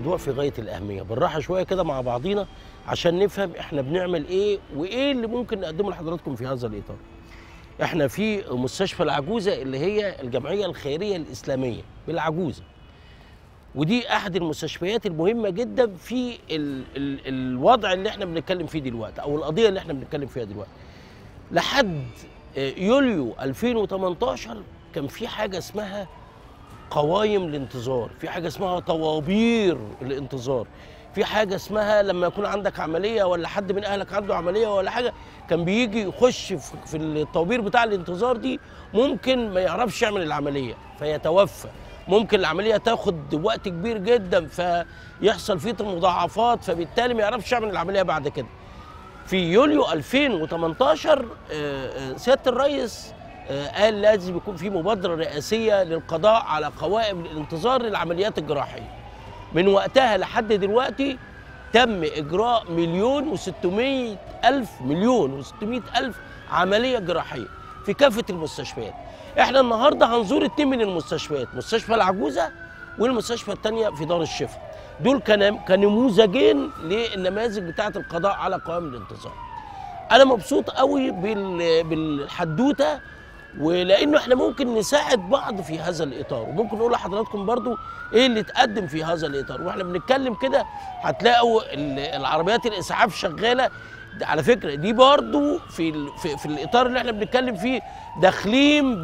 موضوع في غايه الاهميه بالراحه شويه كده مع بعضينا عشان نفهم احنا بنعمل ايه وايه اللي ممكن نقدمه لحضراتكم في هذا الاطار احنا في مستشفى العجوزه اللي هي الجمعيه الخيريه الاسلاميه بالعجوزه ودي احد المستشفيات المهمه جدا في ال ال الوضع اللي احنا بنتكلم فيه دلوقتي او القضيه اللي احنا بنتكلم فيها دلوقتي لحد آه، يوليو 2018 كان في حاجه اسمها قوايم الانتظار في حاجه اسمها طوابير الانتظار في حاجه اسمها لما يكون عندك عمليه ولا حد من اهلك عنده عمليه ولا حاجه كان بيجي يخش في في الطوابير بتاع الانتظار دي ممكن ما يعرفش يعمل العمليه فيتوفى ممكن العمليه تاخد وقت كبير جدا فيحصل فيه مضاعفات فبالتالي ما يعرفش يعمل العمليه بعد كده في يوليو 2018 آه، آه، سياده الرئيس آه، قال لازم يكون في مبادره رئاسيه للقضاء على قوائم الانتظار للعمليات الجراحيه من وقتها لحد دلوقتي تم اجراء مليون وستمائة الف مليون وستمائة الف عمليه جراحيه في كافه المستشفيات احنا النهارده هنزور اتنين من المستشفيات مستشفى العجوزه والمستشفى الثانيه في دار الشفاء دول كان كنموذجين للنماذج بتاعه القضاء على قوائم الانتظار انا مبسوط قوي بال- بالحدوته ولانه احنا ممكن نساعد بعض في هذا الاطار وممكن نقول لحضراتكم برضو ايه اللي اتقدم في هذا الاطار واحنا بنتكلم كده هتلاقوا ال- العربيات الاسعاف شغاله ده على فكره دي برضو في ال- في, في الاطار اللي احنا بنتكلم فيه داخلين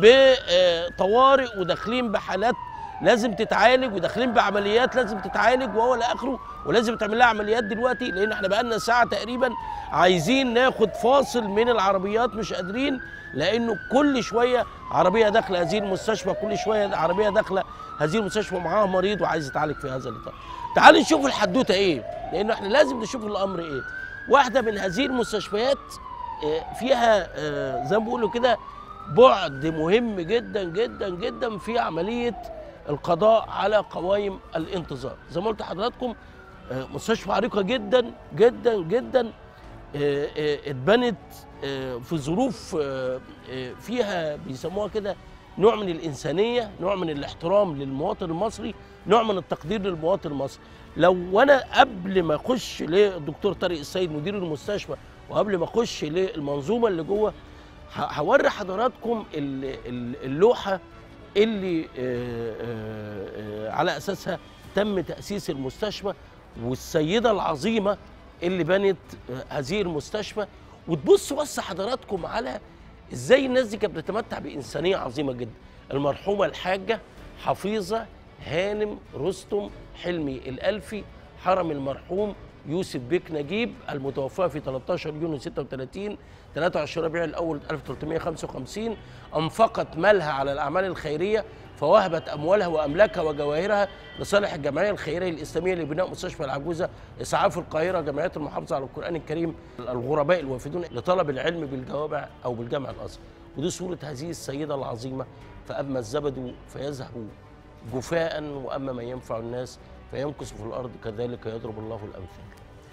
بطوارئ وداخلين بحالات لازم تتعالج وداخلين بعمليات لازم تتعالج وهو لا اخره ولازم تعمل لها عمليات دلوقتي لان احنا بقالنا ساعه تقريبا عايزين ناخد فاصل من العربيات مش قادرين لانه كل شويه عربيه داخله هذه المستشفى كل شويه عربيه داخله هذه المستشفى معاها مريض وعايز يتعالج في هذا الاطار. تعالوا نشوف الحدوته ايه لانه احنا لازم نشوف الامر ايه. واحده من هذه المستشفيات آه، فيها آه، زي ما بيقولوا كده بعد مهم جدا جدا جدا في عمليه القضاء على قوائم الانتظار زي ما قلت لحضراتكم آه، مستشفى عريقه جدا جدا جدا آه، آه، اتبنت آه، في ظروف آه، آه، فيها بيسموها كده نوع من الإنسانية نوع من الاحترام للمواطن المصري نوع من التقدير للمواطن المصري لو أنا قبل ما أخش للدكتور طارق السيد مدير المستشفى وقبل ما أخش للمنظومة اللي جوه ه- هوري حضراتكم ال- ال- اللوحة اللي آه، آه، آه، على أساسها تم تأسيس المستشفى والسيدة العظيمة اللي بنت آه، هذه المستشفى وتبص بص حضراتكم على ازاي الناس دي كانت بتتمتع بانسانيه عظيمه جدا المرحومه الحاجه حفيظه هانم رستم حلمي الالفي حرم المرحوم يوسف بيك نجيب المتوفاه في 13 يونيو 36 23 ربيع الاول 1355 انفقت مالها على الاعمال الخيريه فوهبت اموالها واملاكها وجواهرها لصالح الجمعيه الخيريه الاسلاميه لبناء مستشفى العجوزه اسعاف القاهره جمعيه المحافظه على القران الكريم الغرباء الوافدون لطلب العلم بالجوامع او بالجامع الازهر ودي صوره هذه السيده العظيمه فاما الزبد فيذهب جفاء واما ما ينفع الناس فيمكث في الارض كذلك يضرب الله الامثال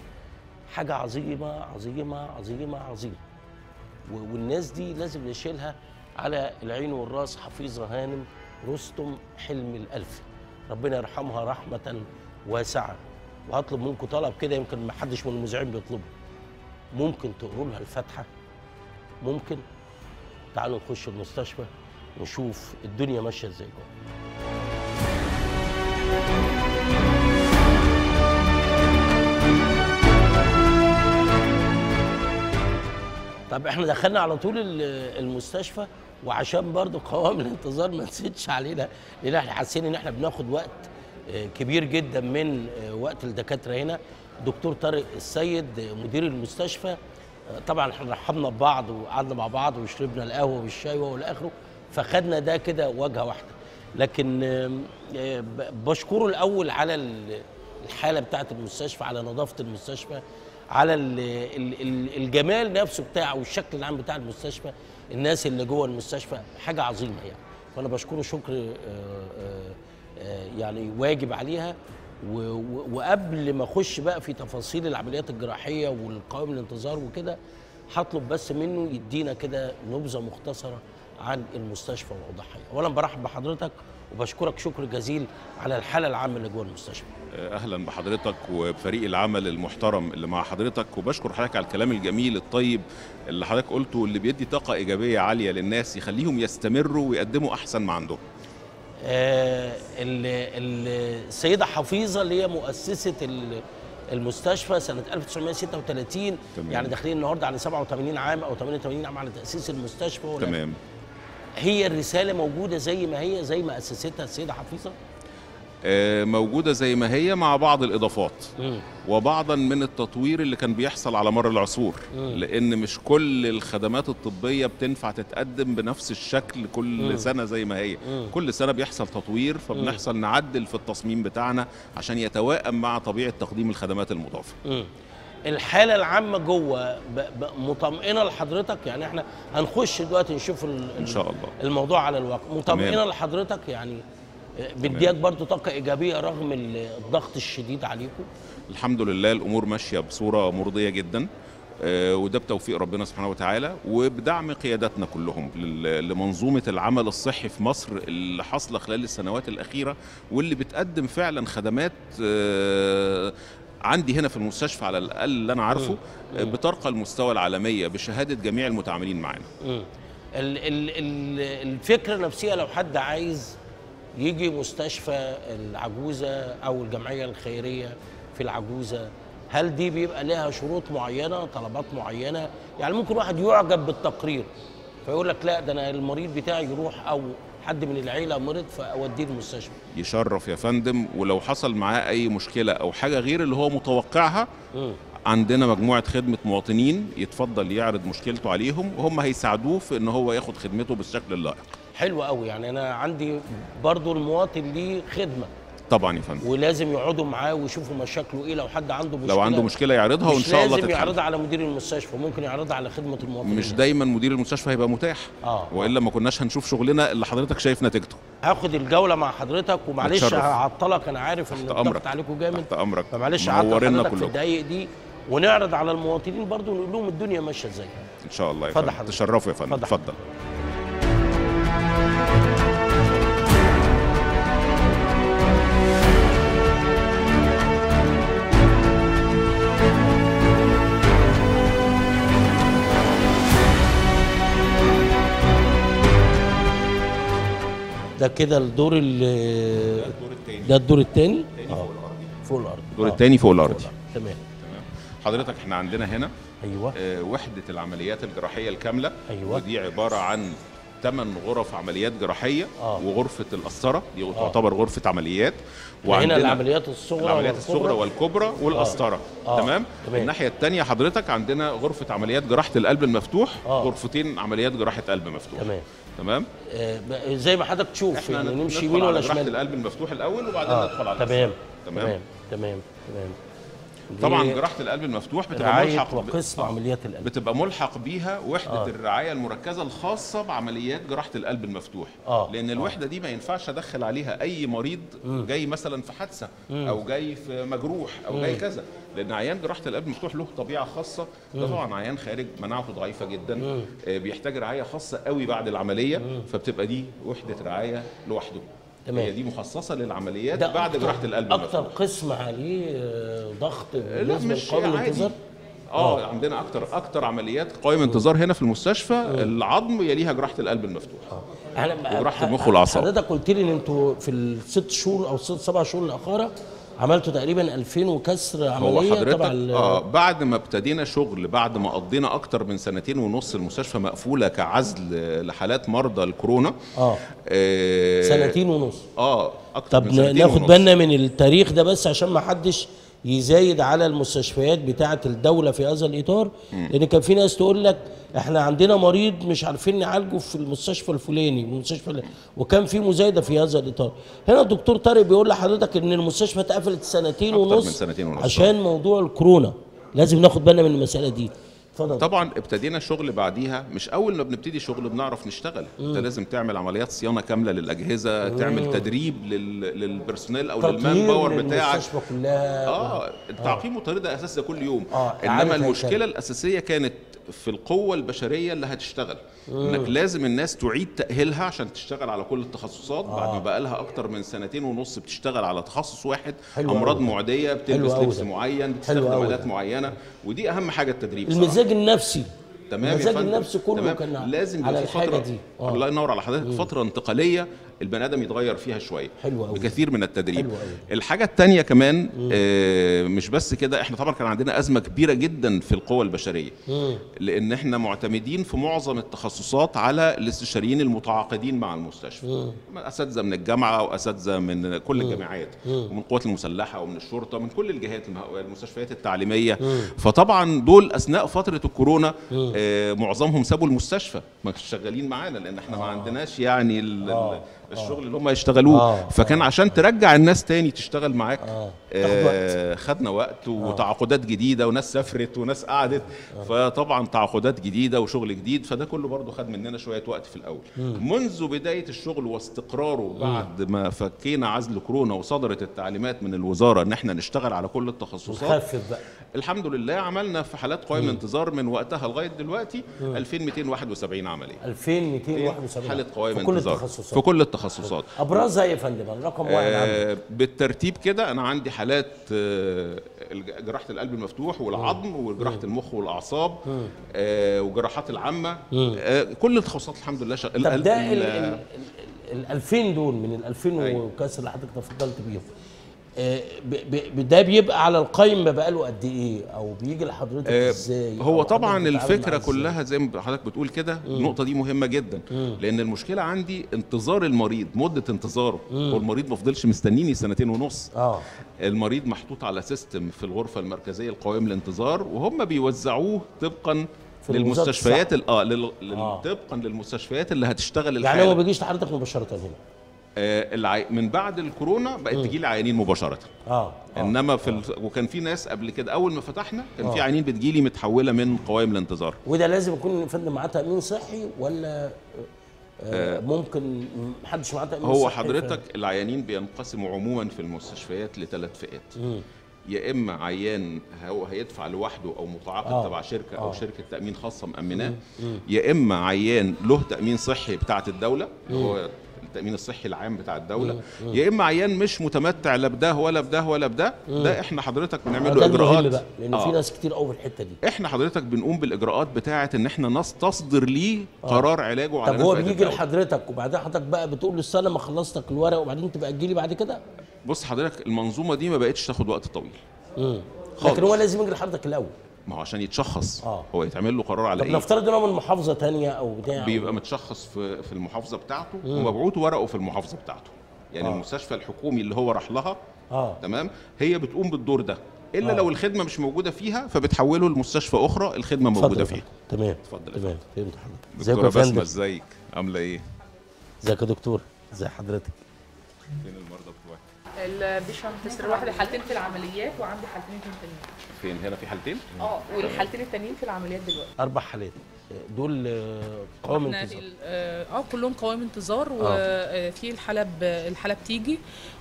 حاجه عظيمه عظيمه عظيمه عظيمه و- والناس دي لازم نشيلها على العين والراس حفيظه هانم رستم حلمي الالفي ربنا يرحمها رحمه واسعه وهطلب منكم طلب كده يمكن ما حدش من المذيعين بيطلبه ممكن تقروا لها الفاتحه ممكن تعالوا نخش المستشفى ونشوف الدنيا ماشيه ازاي جوه طب احنا دخلنا على طول ال- المستشفى وعشان برضو قوام الانتظار ما تزيدش علينا لان احنا حاسين ان احنا بناخد وقت آه، كبير جدا من آه، وقت الدكاتره هنا دكتور طارق السيد آه، مدير المستشفى آه، طبعا احنا رحبنا ببعض وقعدنا مع بعض وشربنا القهوه والشاي والى اخره فخدنا ده كده واجهه واحده لكن آم، آه، ب- بشكره الاول على ال- الحاله بتاعه المستشفى على نظافه المستشفى على ال ال ال الجمال نفسه بتاعه والشكل العام بتاع المستشفى الناس اللي جوه المستشفى حاجه عظيمه يعني فانا بشكره شكر آه، آه، آه، يعني واجب عليها و- و- وقبل ما اخش بقى في تفاصيل العمليات الجراحيه والقوائم الانتظار وكده هطلب بس منه يدينا كده نبذه مختصره عن المستشفى واوضاعها إيه. اولا برحب بحضرتك وبشكرك شكر جزيل على الحاله العامه اللي جوه المستشفى اهلا بحضرتك وبفريق العمل المحترم اللي مع حضرتك وبشكر حضرتك على الكلام الجميل الطيب اللي حضرتك قلته واللي بيدي طاقه ايجابيه عاليه للناس يخليهم يستمروا ويقدموا احسن ما عندهم آه، ال- ال- السيده حفيظه اللي هي مؤسسه ال- المستشفى سنه 1936 تمام. يعني داخلين النهارده على 87 عام او 88 عام على تاسيس المستشفى ولا- تمام هي الرساله موجوده زي ما هي زي ما اسستها السيده حفيظه آه، موجوده زي ما هي مع بعض الاضافات مم. وبعضا من التطوير اللي كان بيحصل على مر العصور مم. لان مش كل الخدمات الطبيه بتنفع تتقدم بنفس الشكل كل مم. سنه زي ما هي مم. كل سنه بيحصل تطوير فبنحصل نعدل في التصميم بتاعنا عشان يتوائم مع طبيعه تقديم الخدمات المضافه مم. الحاله العامه جوه ب- ب- مطمئنه لحضرتك يعني احنا هنخش دلوقتي نشوف ال- ان شاء الله الموضوع على الواقع مطمئنه تمام. لحضرتك يعني بديك برضو طاقه ايجابيه رغم ال- الضغط الشديد عليكم الحمد لله الامور ماشيه بصوره مرضيه جدا آه، وده بتوفيق ربنا سبحانه وتعالى وبدعم قياداتنا كلهم لل- لمنظومه العمل الصحي في مصر اللي حاصله خلال السنوات الاخيره واللي بتقدم فعلا خدمات آه، عندي هنا في المستشفى على الاقل اللي انا عارفه آه، بترقى المستوى العالميه بشهاده جميع المتعاملين معانا مم. ال- ال- ال- الفكره نفسها لو حد عايز يجي مستشفى العجوزه او الجمعيه الخيريه في العجوزه هل دي بيبقى لها شروط معينه طلبات معينه يعني ممكن واحد يعجب بالتقرير فيقول لك لا ده انا المريض بتاعي يروح او حد من العيله مرض فاوديه المستشفى يشرف يا فندم ولو حصل معاه اي مشكله او حاجه غير اللي هو متوقعها مم. عندنا مجموعة خدمة مواطنين يتفضل يعرض مشكلته عليهم وهم هيساعدوه في ان هو ياخد خدمته بالشكل اللائق حلو قوي يعني انا عندي برضو المواطن ليه خدمه طبعا يا فندم ولازم يقعدوا معاه ويشوفوا مشاكله ايه لو حد عنده مشكله لو عنده مشكلة يعرضها وان مش شاء الله لازم تتحل يعرضها على مدير المستشفى ممكن يعرضها على خدمه المواطنين مش دايما مدير المستشفى هيبقى متاح اه والا ما كناش هنشوف شغلنا اللي حضرتك شايف نتيجته هاخد الجوله مع حضرتك ومعلش نتشرف. هعطلك انا عارف ان تحت الضغط أمرك. عليكم جامد تحت امرك فمعلش هعطل منورنا حضرتك في كلكم الدقايق دي ونعرض على المواطنين برضو ونقول لهم الدنيا ماشيه ازاي ان شاء الله يا اتفضل فندم حضرتك. تشرفوا يا فندم اتفضل. اتفضل ده كده الدور ال الدور الثاني ده الدور الثاني فوق الارض فوق الارض الدور آه، الثاني فوق الارض تمام حضرتك احنا عندنا هنا ايوه آه، وحدة العمليات الجراحية الكاملة أيوة. ودي عبارة عن ثمان غرف عمليات جراحية آه. وغرفة القسطرة دي تعتبر غرفة عمليات هنا العمليات الصغرى العمليات والكبرى. الصغرى والكبرى والقسطرة آه. تمام تمام. الناحية الثانية حضرتك عندنا غرفة عمليات جراحة القلب المفتوح آه. غرفتين عمليات جراحة قلب مفتوح تمام تمام آه ب- زي ما حضرتك تشوف احنا يعني نمشي ندخل يمين على ولا جراحة شمال القلب المفتوح الأول وبعدين ندخل اه على تمام القسطرة. تمام تمام تمام دي طبعا جراحة القلب المفتوح بتبقى رعايه ملحق ب- وقسم آه. عمليات القلب بتبقى ملحق بيها وحده آه. آه. الرعايه المركزه الخاصه بعمليات جراحه القلب المفتوح آه. لان الوحده دي ما ينفعش ادخل عليها اي مريض جاي مثلا في حادثه او جاي في مجروح او جاي كذا لان عيان جراحه القلب المفتوح له طبيعه خاصه ده طبعا عيان خارج مناعته ضعيفه جدا آه، بيحتاج رعايه خاصه قوي بعد العمليه فبتبقى دي وحده رعايه لوحده تمام. هي دي مخصصه للعمليات ده بعد أكتر- جراحه القلب اكتر المفتوح قسم عليه آه، ضغط لا بالنسبه مش لقابل عادي الانتظار اه عندنا اكتر اكتر عمليات قائم انتظار هنا في المستشفى العظم يليها جراحه القلب المفتوح احنا وجراحة المخ والأعصاب. حضرتك قلت لي ان انتوا في الست شهور او ست سبع شهور الاخيره عملتوا تقريبا 2000 وكسر هو عمليه حضرتك تبع ال- آه بعد ما ابتدينا شغل بعد ما قضينا اكتر من سنتين ونص المستشفى مقفوله كعزل لحالات مرضى الكورونا اه آه سنتين ونص اه اكتر طب من سنتين ناخد ونص. بالنا من التاريخ ده بس عشان ما حدش يزايد على المستشفيات بتاعه الدوله في هذا الاطار لان كان في ناس تقول لك احنا عندنا مريض مش عارفين نعالجه في المستشفى الفلاني المستشفى ال- وكان في مزايده في هذا الاطار هنا الدكتور طارق بيقول لحضرتك ان المستشفى اتقفلت سنتين أكتر ونص من سنتين ونص. عشان موضوع الكورونا لازم ناخد بالنا من المساله دي اتفضل طبعا ابتدينا شغل بعديها مش اول ما بنبتدي شغل بنعرف نشتغل انت لازم تعمل عمليات صيانه كامله للاجهزه تعمل تدريب لل... للبرسونيل او للمان تطوير باور بتاعك للمستشفى كلها اه التعقيم والتطوير ده اساس ده كل يوم آه، انما إعادة المشكله هيكلة. الاساسيه كانت في القوه البشريه اللي هتشتغل انك لازم الناس تعيد تاهيلها عشان تشتغل على كل التخصصات بعد ما بقى لها اكتر من سنتين ونص بتشتغل على تخصص واحد حلو امراض أوي. معديه حلو بتلبس أوي لبس ده. معين بتستخدم أوي الات ده. معينه ودي اهم حاجه التدريب صراحة. المزاج النفسي تمام يا المزاج فندم. النفسي كله تمام. كان لازم على يبقى في الحاجه فتره دي الله ينور على حضرتك فتره انتقاليه البني ادم يتغير فيها شويه حلو أوي. بكثير من التدريب حلو أوي. الحاجه الثانيه كمان آه مش بس كده احنا طبعا كان عندنا ازمه كبيره جدا في القوى البشريه لان احنا معتمدين في معظم التخصصات على الاستشاريين المتعاقدين مع المستشفى اساتذه من الجامعه واساتذه من كل الجامعات ومن القوات المسلحه ومن الشرطه من كل الجهات المه- المستشفيات التعليميه فطبعا دول اثناء فتره الكورونا آه معظمهم سابوا المستشفى ما كانش شغالين معانا لان احنا ما عندناش يعني ال- آه. الشغل اللي هم يشتغلوه آه. فكان عشان ترجع الناس تاني تشتغل معاك آه. آه خدنا وقت وتعاقدات جديده وناس سافرت وناس قعدت فطبعا تعاقدات جديده وشغل جديد فده كله برضو خد مننا شويه وقت في الاول منذ بدايه الشغل واستقراره بعد ما فكينا عزل كورونا وصدرت التعليمات من الوزاره ان احنا نشتغل على كل التخصصات خفف بقى الحمد لله عملنا في حالات قوائم انتظار من وقتها لغايه دلوقتي 2271 عمليه 2271 حاله قوائم في كل انتظار التخصصات في كل التخصصات ابرزها يا فندم الرقم واحد عندك آه بالترتيب كده انا عندي حالات آه الج- جراحه القلب المفتوح والعظم وجراحه المخ والاعصاب آه وجراحات العامه آه كل التخصصات الحمد لله شغ... طب ده ال- ال- ال- ال 2000 دول من ال 2000 أيوة. وكاس اللي حضرتك تفضلت بيهم آه، ب- ب- ده بيبقى على القايمه بقاله قد ايه او بيجي لحضرتك آه، ازاي هو أو طبعا حضرتك بتتعامل الفكره معاه إزاي؟ كلها زي ما حضرتك بتقول كده النقطه دي مهمه جدا لان المشكله عندي انتظار المريض مده انتظاره هو المريض ما فضلش مستنيني سنتين ونص اه المريض محطوط على سيستم في الغرفه المركزيه القوائم الانتظار وهم بيوزعوه طبقا في الموزات للمستشفيات ال- اه لل... لل... آه. طبقا للمستشفيات اللي هتشتغل يعني هو الحاله ما بيجيش لحضرتك مباشره هنا آه العي... من بعد الكورونا بقت تجي لي عيانين مباشره اه آه. انما في ال... وكان في ناس قبل كده اول ما فتحنا كان في آه. عيانين بتجي لي متحوله من قوائم الانتظار وده لازم يكون يا فندم معاه تامين صحي ولا آه ممكن محدش معاه تامين هو صحي حضرتك العيانين بينقسموا عموما في المستشفيات لثلاث فئات يا اما عيان هو هيدفع لوحده او متعاقد آه. تبع شركه او آه. شركه تامين خاصه مامناه يا اما عيان له تامين صحي بتاعه الدوله اللي هو التامين الصحي العام بتاع الدوله يا اما عيان مش متمتع لا بده ولا بده ولا بده ده احنا حضرتك بنعمل آه، له ده المهم اجراءات بقى لان آه. في ناس كتير قوي في الحته دي احنا حضرتك بنقوم بالاجراءات بتاعه ان احنا نص تصدر ليه قرار علاجه على طب هو نفقة بيجي الدولة. لحضرتك وبعدين حضرتك بقى بتقول له استنى ما خلصتك الورق وبعدين تبقى تجيلي بعد كده بص حضرتك المنظومه دي ما بقتش تاخد وقت طويل امم خالص. لكن هو لازم يجي لحضرتك الاول ما هو عشان يتشخص آه. هو يتعمل له قرار على طب ايه نفترض ان هو من محافظه تانية او بتاع بيبقى متشخص في في المحافظه بتاعته ومبعوث ورقه في المحافظه بتاعته يعني آه. آه. المستشفى الحكومي اللي هو راح لها اه تمام هي بتقوم بالدور ده الا آه. آه. لو الخدمه مش موجوده فيها فبتحوله لمستشفى اخرى الخدمه اتفضل موجوده يا فيها فندم. تمام اتفضل يا تمام فهمت حضرتك ازيك دكتوره يا بسمه فندم ازيك عامله ايه ازيك يا دكتور ازي حضرتك فين المرضى بتوعك البيشنت تسر واحد حالتين في العمليات وعندي حالتين تانيين فين هنا في حالتين اه والحالتين التانيين في العمليات دلوقتي اربع حالات دول آه، قوام احنا انتظار ال- اه آه، كلهم قوائم انتظار وفي الحاله ب- الحاله بتيجي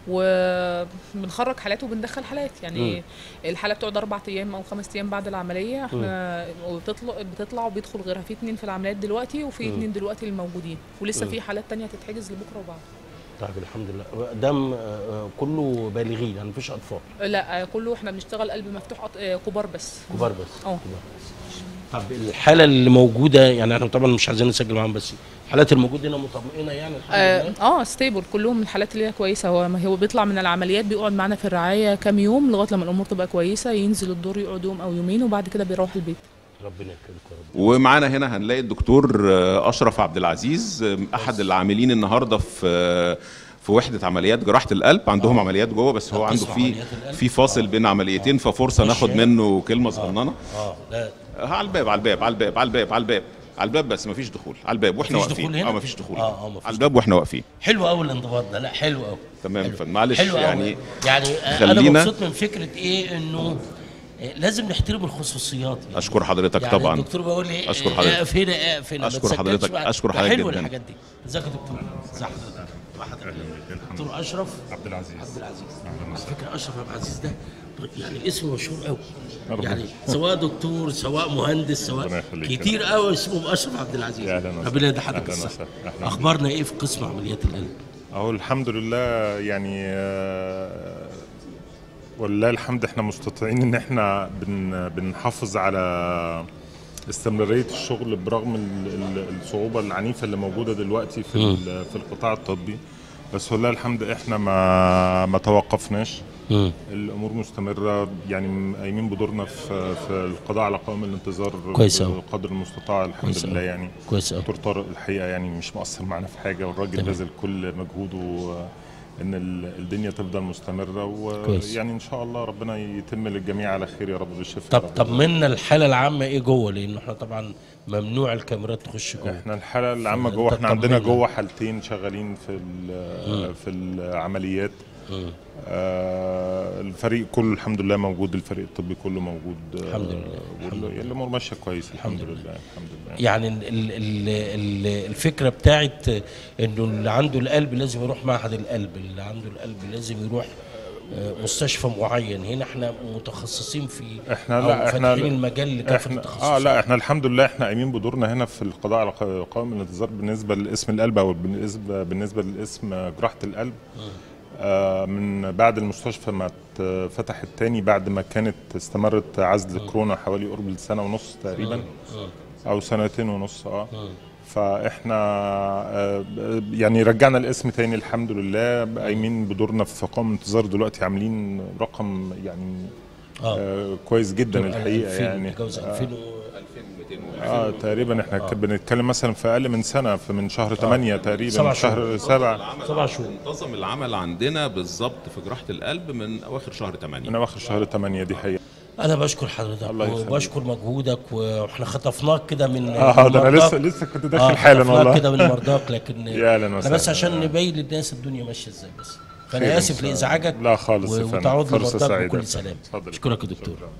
وبنخرج حالات وبندخل حالات يعني الحاله بتقعد اربع ايام او خمس ايام بعد العمليه احنا وبتطلع بتطلع وبيدخل غيرها في اتنين في العمليات دلوقتي وفي اتنين دلوقتي الموجودين ولسه في حالات تانية هتتحجز لبكره وبعد طيب الحمد لله دم آه، آه، كله بالغين يعني مفيش اطفال لا آه، كله احنا بنشتغل قلب مفتوح أط- آه، كبار بس كبار بس اه. كبار. طب الحاله اللي موجوده يعني احنا طبعا مش عايزين نسجل معاهم بس الحالات الموجوده هنا مطمئنه يعني الحمد اه, لله آه ستيبل كلهم الحالات اللي هي كويسه هو ما هو بيطلع من العمليات بيقعد معانا في الرعايه كام يوم لغايه لما الامور تبقى كويسه ينزل الدور يقعد يوم او يومين وبعد كده بيروح البيت ربنا يكرمك يا رب ومعانا هنا هنلاقي الدكتور آه، اشرف عبد العزيز آه، احد العاملين النهارده في آه، في وحده عمليات جراحه القلب عندهم عمليات جوه بس هو عنده قسم في عمليات القلب. في فاصل بين عمليتين ففرصه ناخد ماشي. منه كلمه صغننه اه لا آه، على الباب على الباب على الباب على الباب على الباب على الباب بس مفيش دخول على الباب واحنا مفيش واقفين دخول هنا؟ اه مفيش دخول آه، آه، مفيش على الباب واحنا واقفين حلو قوي الانضباط ده لا حلو قوي تمام حلو. فمعلش حلو قوي. يعني يعني آه، انا خلينا- مبسوط من فكره ايه انه آه، لازم نحترم الخصوصيات يعني. اشكر حضرتك يعني طبعا الدكتور بيقول لي أشكر آه، حضرتك. اقف هنا اقف هنا ما أشكر تسجلش حضرتك- بعد. أشكر ده حضرتك حلوه جداً. الحاجات دي ازيك يا دكتور ازي حضرتك دكتور اشرف عبد العزيز عبد العزيز على فكره اشرف عبد العزيز ده يعني اسم مشهور قوي ربنا- يعني سواء دكتور سواء مهندس ربنا سواء يخليك. كتير قوي اسمه اشرف عبد العزيز يا أهلاً وسهلاً. ربنا يدي حضرتك أهلاً الصحه وسهلاً. أهلاً. اخبارنا ايه في قسم عمليات القلب اهو الحمد لله يعني آه، ولله الحمد احنا مستطيعين ان احنا بن بنحافظ على استمرارية الشغل برغم ال- ال- الصعوبة العنيفة اللي موجودة دلوقتي في ال- في القطاع الطبي بس ولله الحمد احنا ما ما توقفناش الامور مستمره يعني قايمين بدورنا في في القضاء على قوائم الانتظار كويس أوي. بقدر المستطاع الحمد كويس لله أوي. يعني كويس قوي دكتور طارق الحقيقه يعني مش مقصر معانا في حاجه والراجل تمام. باذل كل مجهوده آه، ان ال- الدنيا تفضل مستمره كويس. ويعني ان شاء الله ربنا يتم للجميع على خير يا رب بالشفاء طب يا رب. طمنا الحاله العامه ايه جوه لان احنا طبعا ممنوع الكاميرات تخش جوه احنا الحاله العامه فأنت جوه احنا عندنا طمنا. جوه حالتين شغالين في ال- في العمليات مم. آه، الفريق كله الحمد لله موجود الفريق الطبي كله موجود آه، الحمد لله، الحمد وال- الامور ماشيه كويس الحمد الحمد لله الحمد لله يعني ال ال ال ال الفكره بتاعت انه اللي عنده القلب لازم يروح معهد القلب اللي عنده القلب لازم يروح آه، مستشفى معين هنا احنا متخصصين في احنا أو لا احنا فاتحين المجال لكافه احنا التخصصات اه لا احنا الحمد لله احنا قايمين بدورنا هنا في القضاء على ق- قوائم الانتظار بالنسبه لاسم القلب او بالنسبه بالنسبه لاسم جراحه القلب آه من بعد المستشفى ما ات- فتحت تاني بعد ما كانت استمرت عزل كورونا حوالي قرب السنه ونص تقريبا او سنتين ونص اه فاحنا آه، يعني رجعنا الاسم تاني الحمد لله قايمين بدورنا في قوائم الانتظار دلوقتي عاملين رقم يعني اه آه كويس جدا الحقيقه 2000 يعني تجاوز 2000 و- اه تقريبا احنا آه. بنتكلم مثلا في اقل من سنه في من شهر 8 تقريبا سبع شهر 7 سبع شهور انتظم العمل عندنا بالظبط في جراحه القلب من اواخر شهر 8 من اواخر شهر 8 دي حقيقه انا بشكر حضرتك الله يخليك. وبشكر مجهودك واحنا خطفناك كده من اه من ده انا مرضاك. لسه لسه كنت اه داخل حالا خطفناك والله كده من مرضاك لكن يا أهلاً انا وسهلاً. بس عشان آه. نبين للناس الدنيا ماشيه ازاي بس خير فانا إن اسف شاء الله. لازعاجك لا خالص يا و- فندم. وتعود فرصة لمرضاك سعيدة. بكل سلام اتفضل. اشكرك يا دكتور شكراً.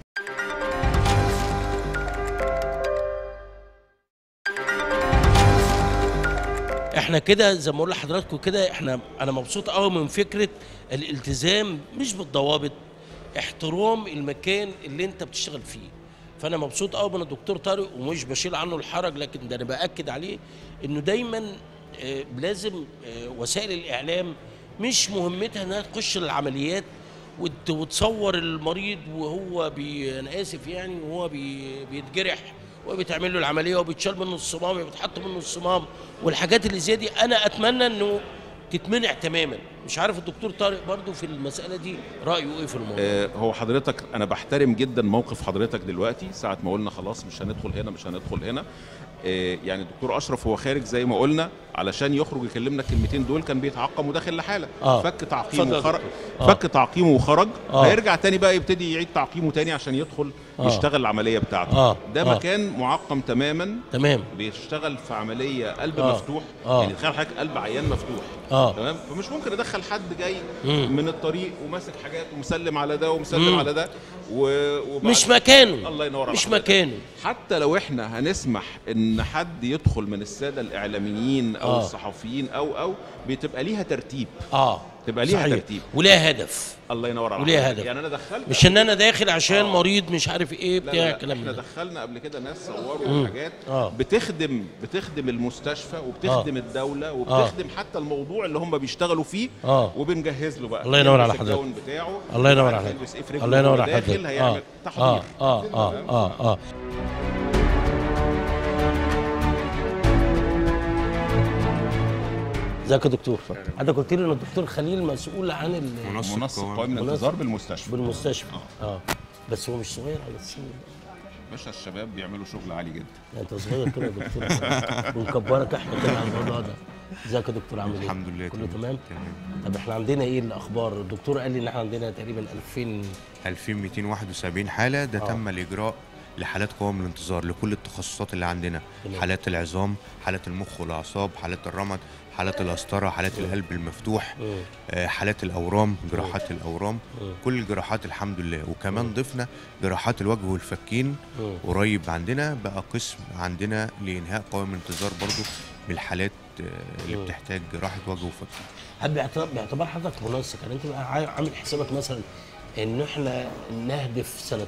احنا كده زي ما اقول لحضراتكم كده احنا انا مبسوط قوي من فكره الالتزام مش بالضوابط احترام المكان اللي انت بتشتغل فيه فانا مبسوط قوي من الدكتور طارق ومش بشيل عنه الحرج لكن ده انا باكد عليه انه دايما آه، لازم آه، وسائل الاعلام مش مهمتها انها تخش العمليات وت- وتصور المريض وهو بي انا اسف يعني وهو بي بيتجرح وبيتعمل له العمليه وبيتشال منه الصمام وبيتحط منه الصمام والحاجات اللي زي دي انا اتمنى انه تتمنع تماما مش عارف الدكتور طارق برضو في المساله دي رايه ايه في الموضوع آه، هو حضرتك انا بحترم جدا موقف حضرتك دلوقتي ساعه ما قلنا خلاص مش هندخل هنا مش هندخل هنا آه، يعني الدكتور اشرف هو خارج زي ما قلنا علشان يخرج يكلمنا الكلمتين دول كان بيتعقم وداخل لحاله آه. فك تعقيمه اتفضل يا وخرج آه. فك تعقيمه وخرج آه. هيرجع تاني بقى يبتدي يعيد تعقيمه تاني عشان يدخل آه. يشتغل العمليه بتاعته آه. ده آه. مكان معقم تماما تمام بيشتغل في عمليه قلب آه. مفتوح آه. يعني تخيل حضرتك قلب عيان مفتوح اه تمام فمش ممكن ادخل حد جاي مم. من الطريق وماسك حاجات ومسلم على ده ومسلم مم. على ده و... وبعد- مش مكانه الله ينور على مش حضرتك. مكانه حتى لو احنا هنسمح ان حد يدخل من الساده الاعلاميين او آه. الصحفيين او او بتبقى ليها ترتيب اه تبقى ليها صحيح. ترتيب وليها هدف الله ينور على وليها حضرتك. هدف. يعني انا دخلت مش ان انا داخل عشان آه. مريض مش عارف ايه لا بتاع لا لا الكلام احنا ده دخلنا قبل كده ناس صوروا حاجات آه. بتخدم بتخدم المستشفى وبتخدم الدوله وبتخدم حتى الموضوع اللي هم بيشتغلوا فيه آه. وبنجهز له بقى الله ينور على يلبس حضرتك. الجون بتاعه الله ينور على عارف حضرتك يلبس ايه في رجله الله ينور وهو على داخل حضرتك هيعمل اه تحضير اه اه اه اه اه ازيك يا دكتور حضرتك قلت لي ان الدكتور خليل مسؤول عن ال- منسق قوائم منسق. الانتظار بالمستشفى بالمستشفى اه بس هو مش صغير على السن باشا الشباب بيعملوا شغل عالي جدا يعني انت صغير كده يا دكتور ونكبرك احنا كده على الموضوع ده ازيك يا دكتور عامل ايه؟ الحمد لله كله تمام. تمام؟ تمام. طب احنا عندنا ايه الاخبار؟ الدكتور قال لي ان احنا عندنا تقريبا 2000 2271 حالة ده آه. تم الإجراء لحالات قوام الانتظار لكل التخصصات اللي عندنا تمام. حالات العظام حالات المخ والأعصاب حالات الرمد حالات القسطرة حالات القلب المفتوح مم. آه، حالات الأورام جراحات الأورام مم. كل الجراحات الحمد لله وكمان ضفنا جراحات الوجه والفكين مم. قريب عندنا بقى قسم عندنا لإنهاء قوام الانتظار برضو بالحالات آه، اللي مم. بتحتاج جراحة وجه وفكين هل باعتبار باعتبار حضرتك منسق يعني انت بقى عا- عامل حسابك مثلا ان احنا نهدف سنه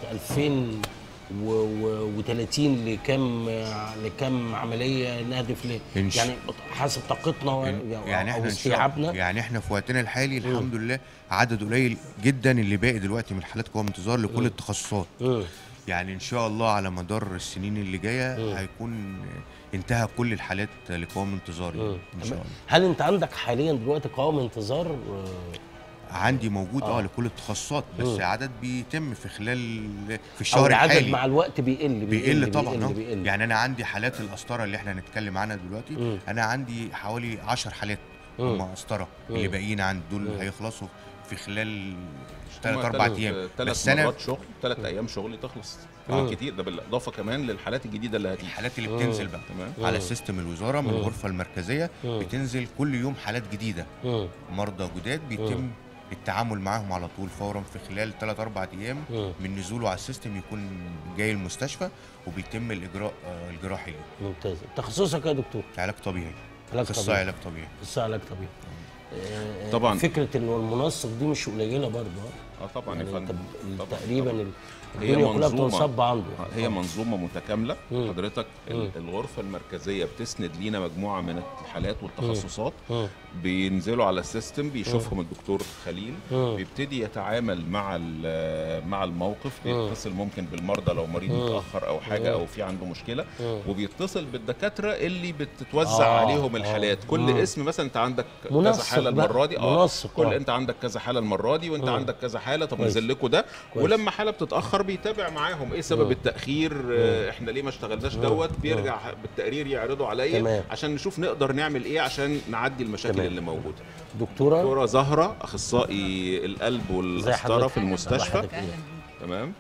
2030 لكم لكم عمليه نهدف ل إن شاء- يعني حسب طاقتنا و- يعني او احنا إن شاء- استيعابنا يعني احنا في وقتنا الحالي الحمد لله عدد قليل جدا اللي باقي دلوقتي من حالات قوام انتظار لكل التخصصات مم. يعني ان شاء الله على مدار السنين اللي جايه هيكون انتهى كل الحالات لقوام انتظار يعني ان شاء الله هل انت عندك حاليا دلوقتي قوام انتظار آه، عندي موجود اه, آه. لكل التخصصات بس مم. عدد بيتم في خلال في او الشهر العدد الحالي مع الوقت بيقل بيقل طبعا بيقل, آه. بيقل. يعني انا عندي حالات القسطره اللي احنا هنتكلم عنها دلوقتي مم. انا عندي حوالي 10 حالات مم. هم قسطره اللي مم. باقيين عندي دول مم. هيخلصوا في خلال هما ثلاث اربع تلات- ايام تلات بس انا مرات شغل ثلاث ايام شغل تخلص مم. كتير ده بالاضافه كمان للحالات الجديده اللي هتيجي الحالات اللي بتنزل بقى تمام على سيستم الوزاره من مم. الغرفه المركزيه مم. بتنزل كل يوم حالات جديده مم. مرضى جداد بيتم التعامل معاهم على طول فورا في خلال 3 4 ايام مم. من نزوله على السيستم يكون جاي المستشفى وبيتم الاجراء آه، الجراحي ليه ممتاز تخصصك يا دكتور علاج طبيعي علاج اخصائي طبيعي علاج طبيعي اخصائي علاج طبيعي آه، طبعاً. فكره انه المنسق دي مش قليله برضه اه طبعا يا يعني انت فندم ب- طبعاً، تقريبا طبعاً. ال- هي الدنيا كلها منظومة- بتنصب عنده هي منظومه متكامله مم. حضرتك ال- مم. الغرفه المركزيه بتسند لينا مجموعه من الحالات والتخصصات مم. بينزلوا على السيستم بيشوفهم الدكتور خليل مم. بيبتدي يتعامل مع ال- مع الموقف بيتصل ممكن بالمرضى لو مريض مم. متاخر او حاجه مم. او في عنده مشكله مم. وبيتصل بالدكاتره اللي بتتوزع آه، عليهم آه. الحالات كل مم. اسم مثلا انت عندك كذا منسق حاله بقى، المره دي منسق، كل آه. انت عندك كذا حاله المره دي وانت مم. عندك كذا حاله طب كويس. نزل لكم ده كويس. ولما حاله بتتاخر بيتابع معاهم ايه سبب مم. التاخير آه، احنا ليه ما اشتغلناش دوت بيرجع بالتقرير يعرضه عليا تمام. عشان نشوف نقدر نعمل ايه عشان نعدي المشاكل تمام. اللي موجوده دكتوره دكتوره زهره اخصائي القلب ازي والقسطره حضرتك؟ في المستشفى حضرتك إيه؟ تمام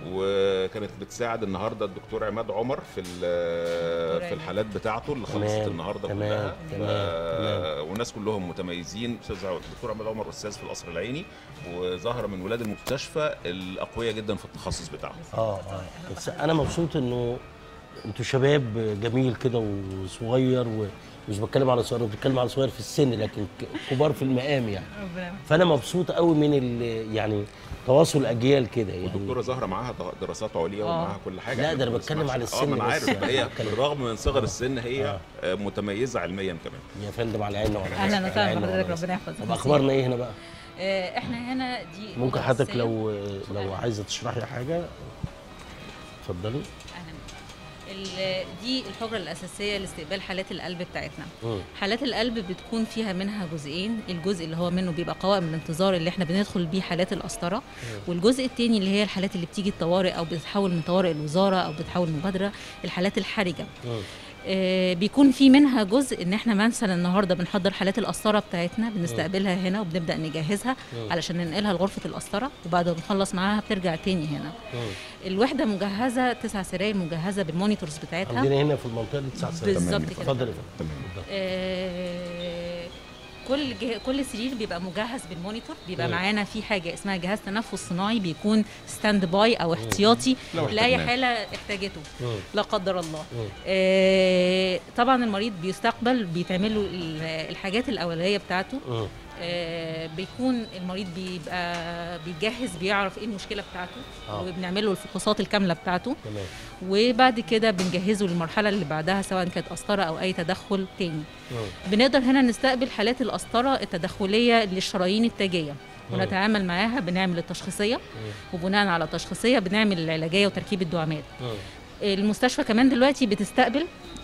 وكانت بتساعد النهارده الدكتور عماد عمر في ال- في الحالات بتاعته اللي خلصت تمام، النهارده تمام، كلها تمام، ف- والناس كلهم متميزين استاذ الدكتور عماد عمر استاذ في القصر العيني وزهره من ولاد المستشفى الاقوياء جدا في التخصص بتاعهم اه اه بس انا مبسوط انه انتوا شباب جميل كده وصغير ومش بتكلم على صغير بتكلم على صغير في السن لكن ك- كبار في المقام يعني فانا مبسوط قوي من ال- يعني تواصل اجيال كده يعني والدكتوره زهره معاها دراسات عليا ومعاها كل حاجه لا، إحنا ده أنا ما بتكلم بنسمعش. على اه السن ما انا بس عارف يعني. هي بتكلم. بالرغم من صغر السن هي آه، متميزه علميا كمان يا فندم على عيننا وعلى اهلا راسنا، على وسهلا عيننا وعلى بحضرتك راسنا. ربنا يحفظك طب اخبارنا ايه هنا بقى؟ آه، احنا هنا دي ممكن أوضة حضرتك أساسية. لو لو عايزه تشرحي حاجه اتفضلي اهلا ال- دي الحجره الاساسيه لاستقبال حالات القلب بتاعتنا مم. حالات القلب بتكون فيها منها جزئين الجزء اللي هو منه بيبقى قوائم الانتظار اللي احنا بندخل بيه حالات القسطره والجزء الثاني اللي هي الحالات اللي بتيجي الطوارئ او بتتحول من طوارئ الوزاره او بتتحول مبادره الحالات الحرجه مم. آه، بيكون في منها جزء ان احنا مثلا النهارده بنحضر حالات القسطره بتاعتنا بنستقبلها هنا وبنبدا نجهزها علشان ننقلها لغرفه القسطره وبعد ما نخلص معاها بترجع تاني هنا مم. الوحده مجهزه تسع سراير مجهزه بالمونيتورز بتاعتها عندنا هنا في المنطقه دي تسع سنين بالظبط كده. اتفضل يا فندم آه، كل جه... كل سرير بيبقى مجهز بالمونيتور بيبقى مم. معانا في حاجه اسمها جهاز تنفس صناعي بيكون ستاند باي او احتياطي لو لاي احتاجناه. حاله احتاجته مم. لا قدر الله مم. آه طبعا المريض بيستقبل بيتعمل له ال- الحاجات الاوليه بتاعته مم. آه بيكون المريض بيبقى بيجهز بيعرف ايه المشكله بتاعته آه. وبنعمل له الفحوصات الكامله بتاعته تمام وبعد كده بنجهزه للمرحله اللي بعدها سواء كانت قسطره او اي تدخل تاني مم. بنقدر هنا نستقبل حالات القسطره التدخليه للشرايين التاجيه ونتعامل معاها بنعمل التشخيصيه وبناء على التشخيصيه بنعمل العلاجيه وتركيب الدعامات مم. المستشفى كمان دلوقتي بتستقبل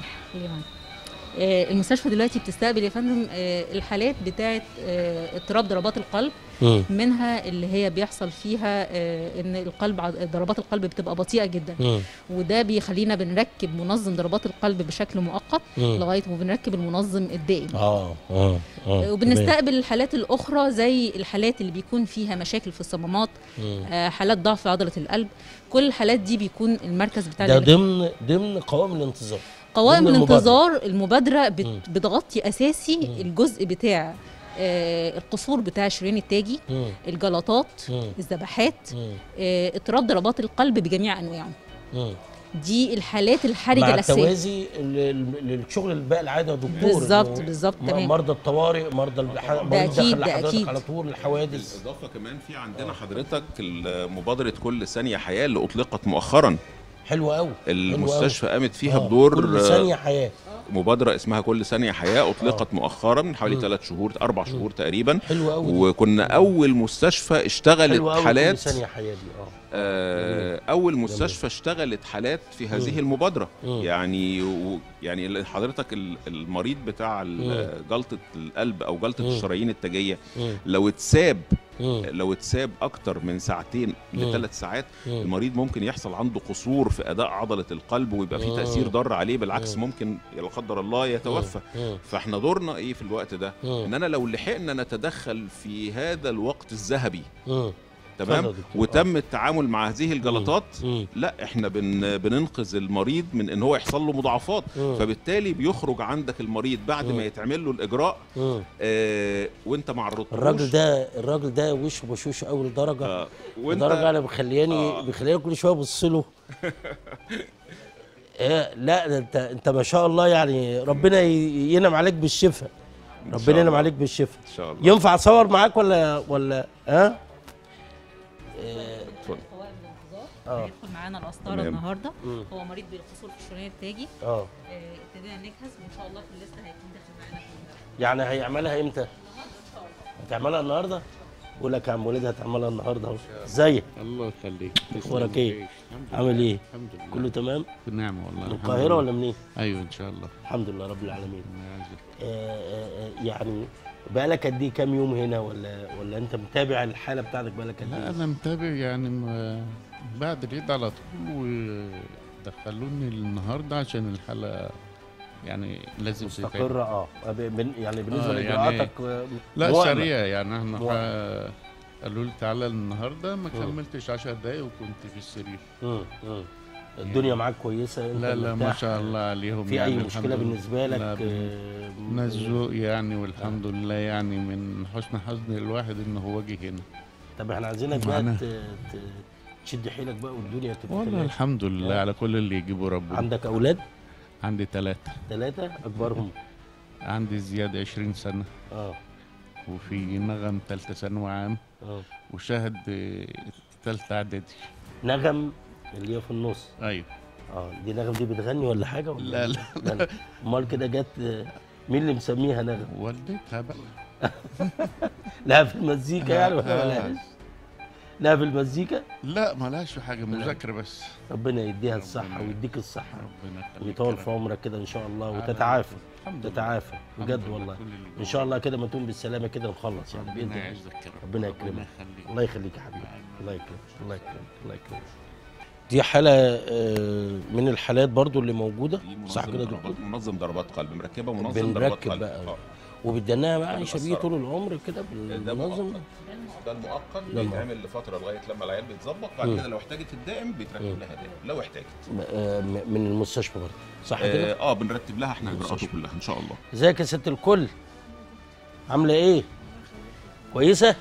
آه، المستشفى دلوقتي بتستقبل يا فندم آه، الحالات بتاعه آه، اضطراب ضربات القلب مم. منها اللي هي بيحصل فيها آه، ان القلب ع- ضربات القلب بتبقى بطيئه جدا مم. وده بيخلينا بنركب منظم ضربات القلب بشكل مؤقت مم. لغايه ما بنركب المنظم الدائم اه اه اه وبنستقبل الحالات الاخرى زي الحالات اللي بيكون فيها مشاكل في الصمامات مم. آه، حالات ضعف عضله القلب كل الحالات دي بيكون المركز بتاع ده العلاج ضمن ضمن قوائم الانتظار قوائم ضمن المبادرة. الانتظار المبادره بت مم. بتغطي اساسي الجزء بتاع آه، القصور بتاع الشريان التاجي مم. الجلطات مم. الذبحات مم. آه، اضطراب ضربات القلب بجميع انواعه مم. دي الحالات الحرجه مع الاساسيه التوازي لل- للشغل الباقي العادي يا دكتور بالظبط إنه بالظبط م- تمام مرضى الطوارئ مرضى الح... مريض أكيد، داخل ده لحضرتك أكيد. على طول الحوادث بالاضافه كمان في عندنا حضرتك مبادره كل ثانيه حياه اللي اطلقت مؤخرا حلو قوي المستشفى قامت فيها آه، بدور كل ثانيه حياه مبادره اسمها كل ثانيه حياه اطلقت مؤخرا من حوالي ثلاث شهور اربع شهور تقريبا حلو قوي وكنا اول مستشفى اشتغلت حلو قوي كل حالات ثانيه حياه دي اه آه، اول مستشفى اشتغلت حالات في هذه المبادره مم. يعني و يعني اللي حضرتك ال- المريض بتاع ال- جلطه القلب او جلطه مم. الشرايين التاجيه مم. لو اتساب مم. لو اتساب اكتر من ساعتين مم. لثلاث ساعات مم. المريض ممكن يحصل عنده قصور في اداء عضله القلب ويبقى في مم. تاثير ضار عليه بالعكس مم. ممكن لا قدر الله يتوفى مم. فاحنا دورنا ايه في الوقت ده مم. ان انا لو لحقنا نتدخل في هذا الوقت الذهبي مم. تمام اتفضل يا دكتور. وتم التعامل مع هذه الجلطات مم. لا احنا بن بننقذ المريض من ان هو يحصل له مضاعفات مم. فبالتالي بيخرج عندك المريض بعد مم. ما يتعمل له الاجراء مم. آه وانت ما عرضتوش الراجل ده الراجل ده وشه بشوش اول درجه آه وانت وانت درجه انا بخلياني آه. بخليني كل شويه ابص له إيه لا ده انت انت ما شاء الله يعني ربنا ي- ينعم عليك بالشفاء إن ربنا شاء ينعم الله. عليك بالشفاء ان شاء الله ينفع اصور معاك ولا ولا ها اتفضل. قوائم الانتظار آه. هيدخل معانا القسطره تمام. النهارده مم. هو مريض بالقصور في الشرايين التاجي اه آه، ابتدينا نجهز وان شاء الله في الليسته هيكون داخل معانا في يعني هيعملها امتى؟ هتعملها النهارده؟ بقول لك يا عم وليد هتعملها النهارده اهو ازيك؟ الله يخليك اخبارك ايه؟ عامل ايه؟ الحمد لله كله تمام؟ في نعمة والله من الحمد القاهره لله. ولا منين؟ ايوه ان شاء الله الحمد لله رب العالمين الله يعزك. آه، آه، آه، يعني بقالك قد ايه كام يوم هنا ولا ولا انت متابع الحاله بتاعتك بقالك قد لا ايه؟ انا متابع يعني م- بعد العيد على طول ودخلوني النهارده عشان الحالة يعني لازم تتعمل. مستقره اه ب- بن- يعني بالنسبه آه، يعني لاجراءاتك آه، لا موائمة. سريع يعني احنا موائمة. ح- قالوا لي تعالى النهارده ما مم. كملتش 10 دقايق وكنت في السرير مم، مم. الدنيا معاك كويسه انت لا لا ما مرتاح؟ شاء الله عليهم في يعني اي الحمد مشكله لله. بالنسبه لك لا، آه، ناس ذوق يعني والحمد لله يعني من حسن حظ الواحد ان هو جه هنا طب احنا عايزينك بقى معانا. ت- ت- تشد حيلك بقى والدنيا تبقى والله تمام. الحمد لله آه. على كل اللي يجيبه ربنا عندك اولاد عندي ثلاثة ثلاثه اكبرهم عندي زياد 20 سنة اه وفي نغم ثالثة ثانوي عام اه وشاهد آه، تالتة إعدادي نغم اللي هي في النص أيوه اه دي نغم دي بتغني ولا حاجه ولا لا، لا، لا امال كده جت آه، مين اللي مسميها نغم والدتها بقى لا في المزيكا يعني ولا آه. ملهاش لا في المزيكا لا ملهاش في حاجة مذاكرة بس ربنا يديها الصحه ربنا- ويديك الصحه ربنا يخليك ويطول يا في رب. عمرك كده ان شاء الله على وتتعافى الحمد لله. تتعافى الحمد بجد لله. والله كل اللي ان شاء الله كده ما تقوم بالسلامه كده نخلص يعني باذن ربنا الله يعزك يا رب ربنا يكرمك. يخليك الله يخليك يا حبيبي الله يكرمك الله يكرمك الله يكرمك دي حالة آه، من الحالات برضو اللي موجودة دي صح منظم كده يا دكتور؟ ضربات منظم ضربات قلب مركبه منظم ضربات بنركب قلب بقى آه. وبتدناها بقى ده شبيه مقصرة. طول العمر كده ده بالمنظم مؤقت ده المؤقت ده بيتعمل لفتره لغايه لما العيال بيتظبط بعد مم. كده لو احتاجت الدائم بيتركب لها دائم لو احتاجت آه، م- من المستشفى برضه صح كده؟ اه, آه بنرتب لها احنا اجراءاته المستشفى. كلها ان شاء الله ازيك يا ست الكل؟ عاملة ايه؟ كويسة؟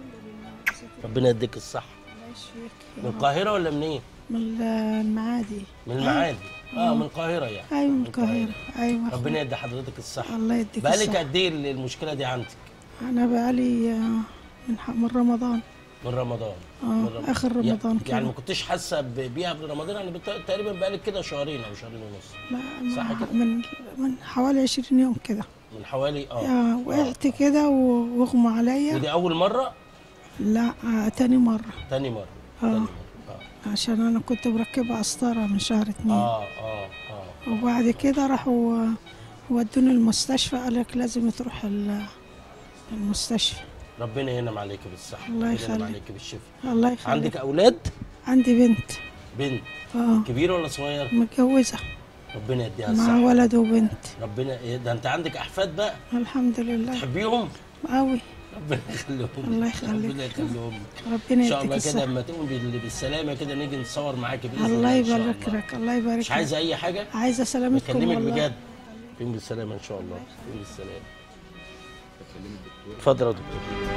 ربنا يديك الصحة الله يشفيك يا من رب. القاهرة ولا منين؟ من المعادي من المعادي اه من القاهرة يعني ايوه من القاهره ايوه ربنا يدي حضرتك الصحة الله يديك بقالك الصحة قد ايه المشكلة دي عندك؟ انا بقالي آه، من ح- من رمضان من رمضان اه من رمضان. اخر رمضان يعني كده ما كنتش حاسه ب- بيها قبل رمضان يعني بت- تقريبا بقالك كده شهرين او شهرين ونص لا صح ما- كده؟ من من حوالي 20 يوم كده من حوالي اه آه وقعت كده و- واغمى عليا ودي اول مره لا آه تاني مره تاني مره آه. تاني مره عشان انا كنت مركبه قسطره من شهر اتنين اه اه اه وبعد كده راحوا آه، ودوني المستشفى قال لك لازم تروح ال- المستشفى ربنا ينعم عليك بالصحه الله ربنا ينعم يخليك. عليك بالشفاء الله يخليك عندك اولاد عندي بنت بنت اه كبيره ولا صغيره متجوزه ربنا يديها مع الصحه ولد وبنت ربنا إيه ده انت عندك احفاد بقى الحمد لله تحبيهم قوي ربنا يخليهم الله لك. يخليك. ربنا يخليهم لك. ربنا ان شاء يديك الله كده الصحة لما تقوم بال- بالسلامه كده نيجي نتصور معاك باذن الله الله إن شاء يبارك الله. لك الله يبارك مش عايزه لك اي حاجه عايزه سلامتكم بكلمك والله بجد قوم بالسلامه ان شاء الله قوم بالسلامه اتفضل يا دكتور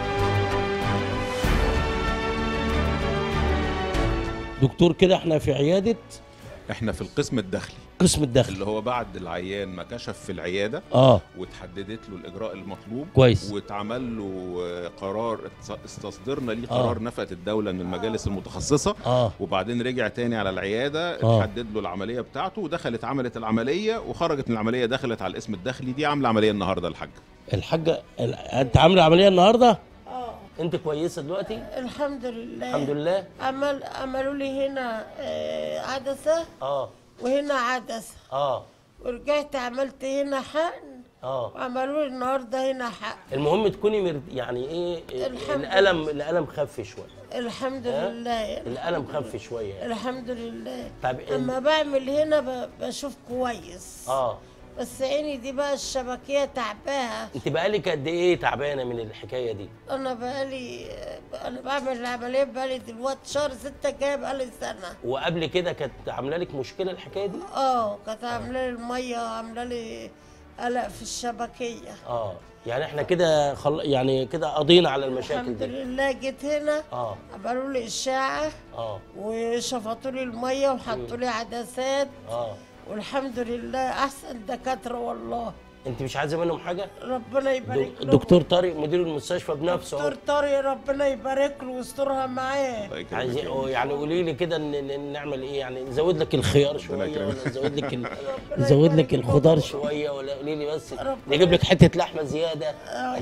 دكتور كده احنا في عياده احنا في القسم الداخلي قسم الدخل اللي هو بعد العيان ما كشف في العياده اه وتحددت له الاجراء المطلوب كويس واتعمل له آه، قرار استصدرنا ليه آه. قرار نفقه الدوله من المجالس المتخصصه اه وبعدين رجع تاني على العياده آه. اتحدد له العمليه بتاعته ودخلت عملت العمليه وخرجت من العمليه دخلت على الاسم الداخلي دي عامله عمليه النهارده الحاج الحاجه ال- انت عامله عمليه النهارده اه انت كويسه دلوقتي الحمد لله الحمد لله عمل عملوا لي هنا آه، عدسة اه وهنا عدسة اه ورجعت عملت هنا حقن اه وعملوا لي النهارده هنا حقن المهم تكوني مرد... يعني ايه الحمد الالم الالم خف شويه الحمد ها؟ لله الالم خف شويه يعني. الحمد لله طب اما بعمل هنا ب- بشوف كويس اه بس عيني دي بقى الشبكية تعباها انت بقالك قد ايه تعبانه من الحكايه دي انا بقالي انا بعمل العملية بقالي دلوقتي شهر ستة جاي بقالي سنة وقبل كده كانت عامله لك مشكله الحكايه دي اه كانت عامله لي الميه عامله لي قلق في الشبكيه اه يعني احنا كده خل... يعني كده قضينا على المشاكل الحمد دي لله جيت هنا اه عملوا لي اشعه اه وشفطوا لي الميه وحطوا لي عدسات اه والحمد لله احسن دكاتره والله انت مش عايزه منهم حاجه ربنا يبارك دك- له دكتور طارق مدير المستشفى بنفسه دكتور اهو طارق ربنا يبارك له ويسترها معاه الله يكرمك عايز يا رب. يعني قولي لي كده ان إن نعمل ايه يعني نزود لك الخيار شويه يكرمك. ولا نزود لك ال... نزود لك الخضار شويه ولا قولي لي بس نجيب لك حته لحمه زياده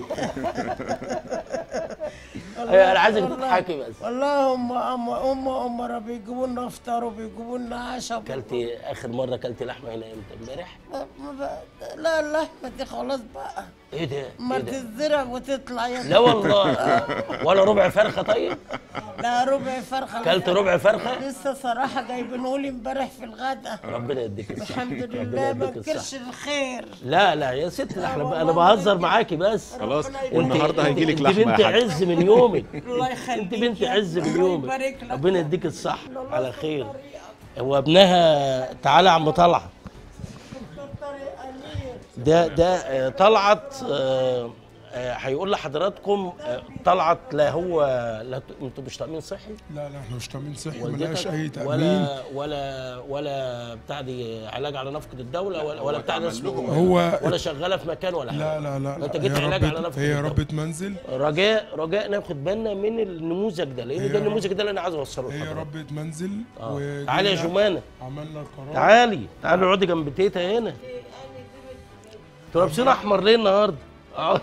ايوه انا عايزك والله- تضحكي بس والله هم هم هم هم بيجيبوا لنا افطار وبيجيبوا لنا عشاء اكلتي اخر مره اكلتي لحمه هنا امتى امبارح ما- ما ب- لا اللحمه دي خلاص بقى ايه ده ما ايه ده تتزرع وتطلع يا لا والله ولا ربع فرخه طيب لا ربع فرخه اكلت ربع فرخه لسه صراحه جايبينه لي امبارح في الغدا ربنا يديك الصحه الحمد ربنا لله ما يديك انكرش الصحة. الخير لا لا يا ست ده احنا والله انا بهزر ما معاكي بس خلاص ربنا يبارك. والنهارده انت- هيجي لك انت لحمه بنت يا حاج عز من يومك الله يخليك انت بنت يا عز من الله يومك يبارك لك. ربنا يديك الصح على خير هو ابنها تعالى يا عم طلعت دكتور طارق امير ده ده آه، طلعت آه، آه، هيقول لحضراتكم آه، طلعت لا هو لا ت- انتوا مش تامين صحي لا لا احنا مش تامين صحي والدتك ملهاش اي تامين ولا ولا ولا بتاع دي علاج على نفقه الدوله ولا ولا بتاع ده اتعمل لهم اسمه هو ولا شغاله في مكان ولا لا حاجه لا لا, انت لا. جيت هي علاج على ربة نفقة هي الدولة. ربة منزل رجاء رجاء ناخد بالنا من النموذج ده لان هي ده رب- النموذج ده اللي انا عايز اوصله هي لحضرتك ربة منزل آه. وجينا تعالي يا جمانه عملنا القرار تعالي تعالي اقعدي جنب تيتا هنا انتوا لابسين احمر ليه النهارده؟ اه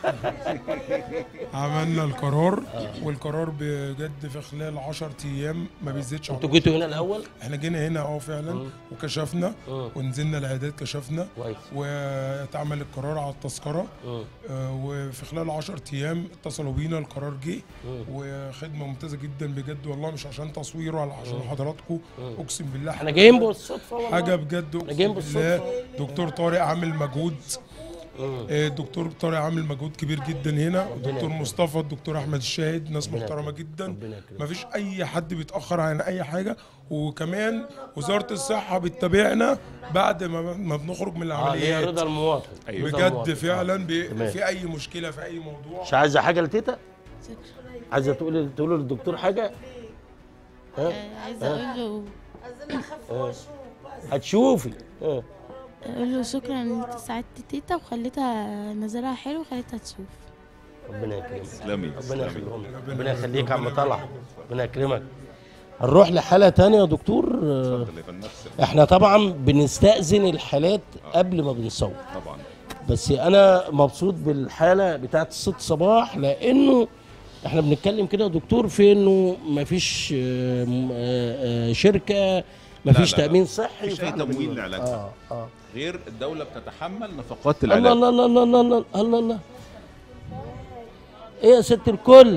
عملنا القرار والقرار بجد في خلال 10 ايام ما بيزيدش عن انتوا جيتوا هنا الاول؟ احنا جينا هنا اه فعلا وكشفنا مم. ونزلنا العيادات كشفنا كويس واتعمل القرار على التذكره مم. آه، وفي خلال 10 ايام اتصلوا بينا القرار جه مم. وخدمه ممتازه جدا بجد والله مش عشان تصوير ولا عشان حضراتكم اقسم بالله احنا جايين بالصدفه والله حاجه بجد احنا جايين اقسم بالله بالصدفه دكتور طارق عامل مجهود مم. آه، الدكتور طارق عامل مجهود كبير جدا هنا الدكتور يكرمك. مصطفى الدكتور احمد الشاهد ناس ربنا محترمه يكرمك. جدا ربنا يكرمك. مفيش اي حد بيتاخر عن اي حاجه وكمان وزاره الصحه بتتابعنا بعد ما ما بنخرج من اه هي العمليات رضا المواطن أيوة. رضا بجد المواطن. فعلا بي- تمام. في اي مشكله في اي موضوع مش عايزه حاجه لتيتا؟ عايزه تقولي تقولي للدكتور حاجه؟ ها؟ عايزه اقول له عايزين اخف واشوف بس هتشوفي ها اقول له شكرا ان انت ساعدت تيتا وخليتها نظرها حلو وخليتها تشوف ربنا يكرمك تسلمي ربنا تسلمي يخليهم لك. ربنا يخليك يا عم طلع ربنا يكرمك هنروح لحاله تانية يا دكتور آه، اتفضل يا فندم نفس احنا طبعا بنستأذن الحالات قبل ما بنصور طبعا بس انا مبسوط بالحاله بتاعت الست صباح لانه احنا بنتكلم كده يا دكتور في انه مفيش آه، م- آه، آه، شركه مفيش لا، لا. تامين صحي مفيش أي فإحنا تمويل بنقول- لعلاجها. اه اه غير الدوله بتتحمل نفقات الله العلاج الله الله الله الله الله الله الله ايه يا ست الكل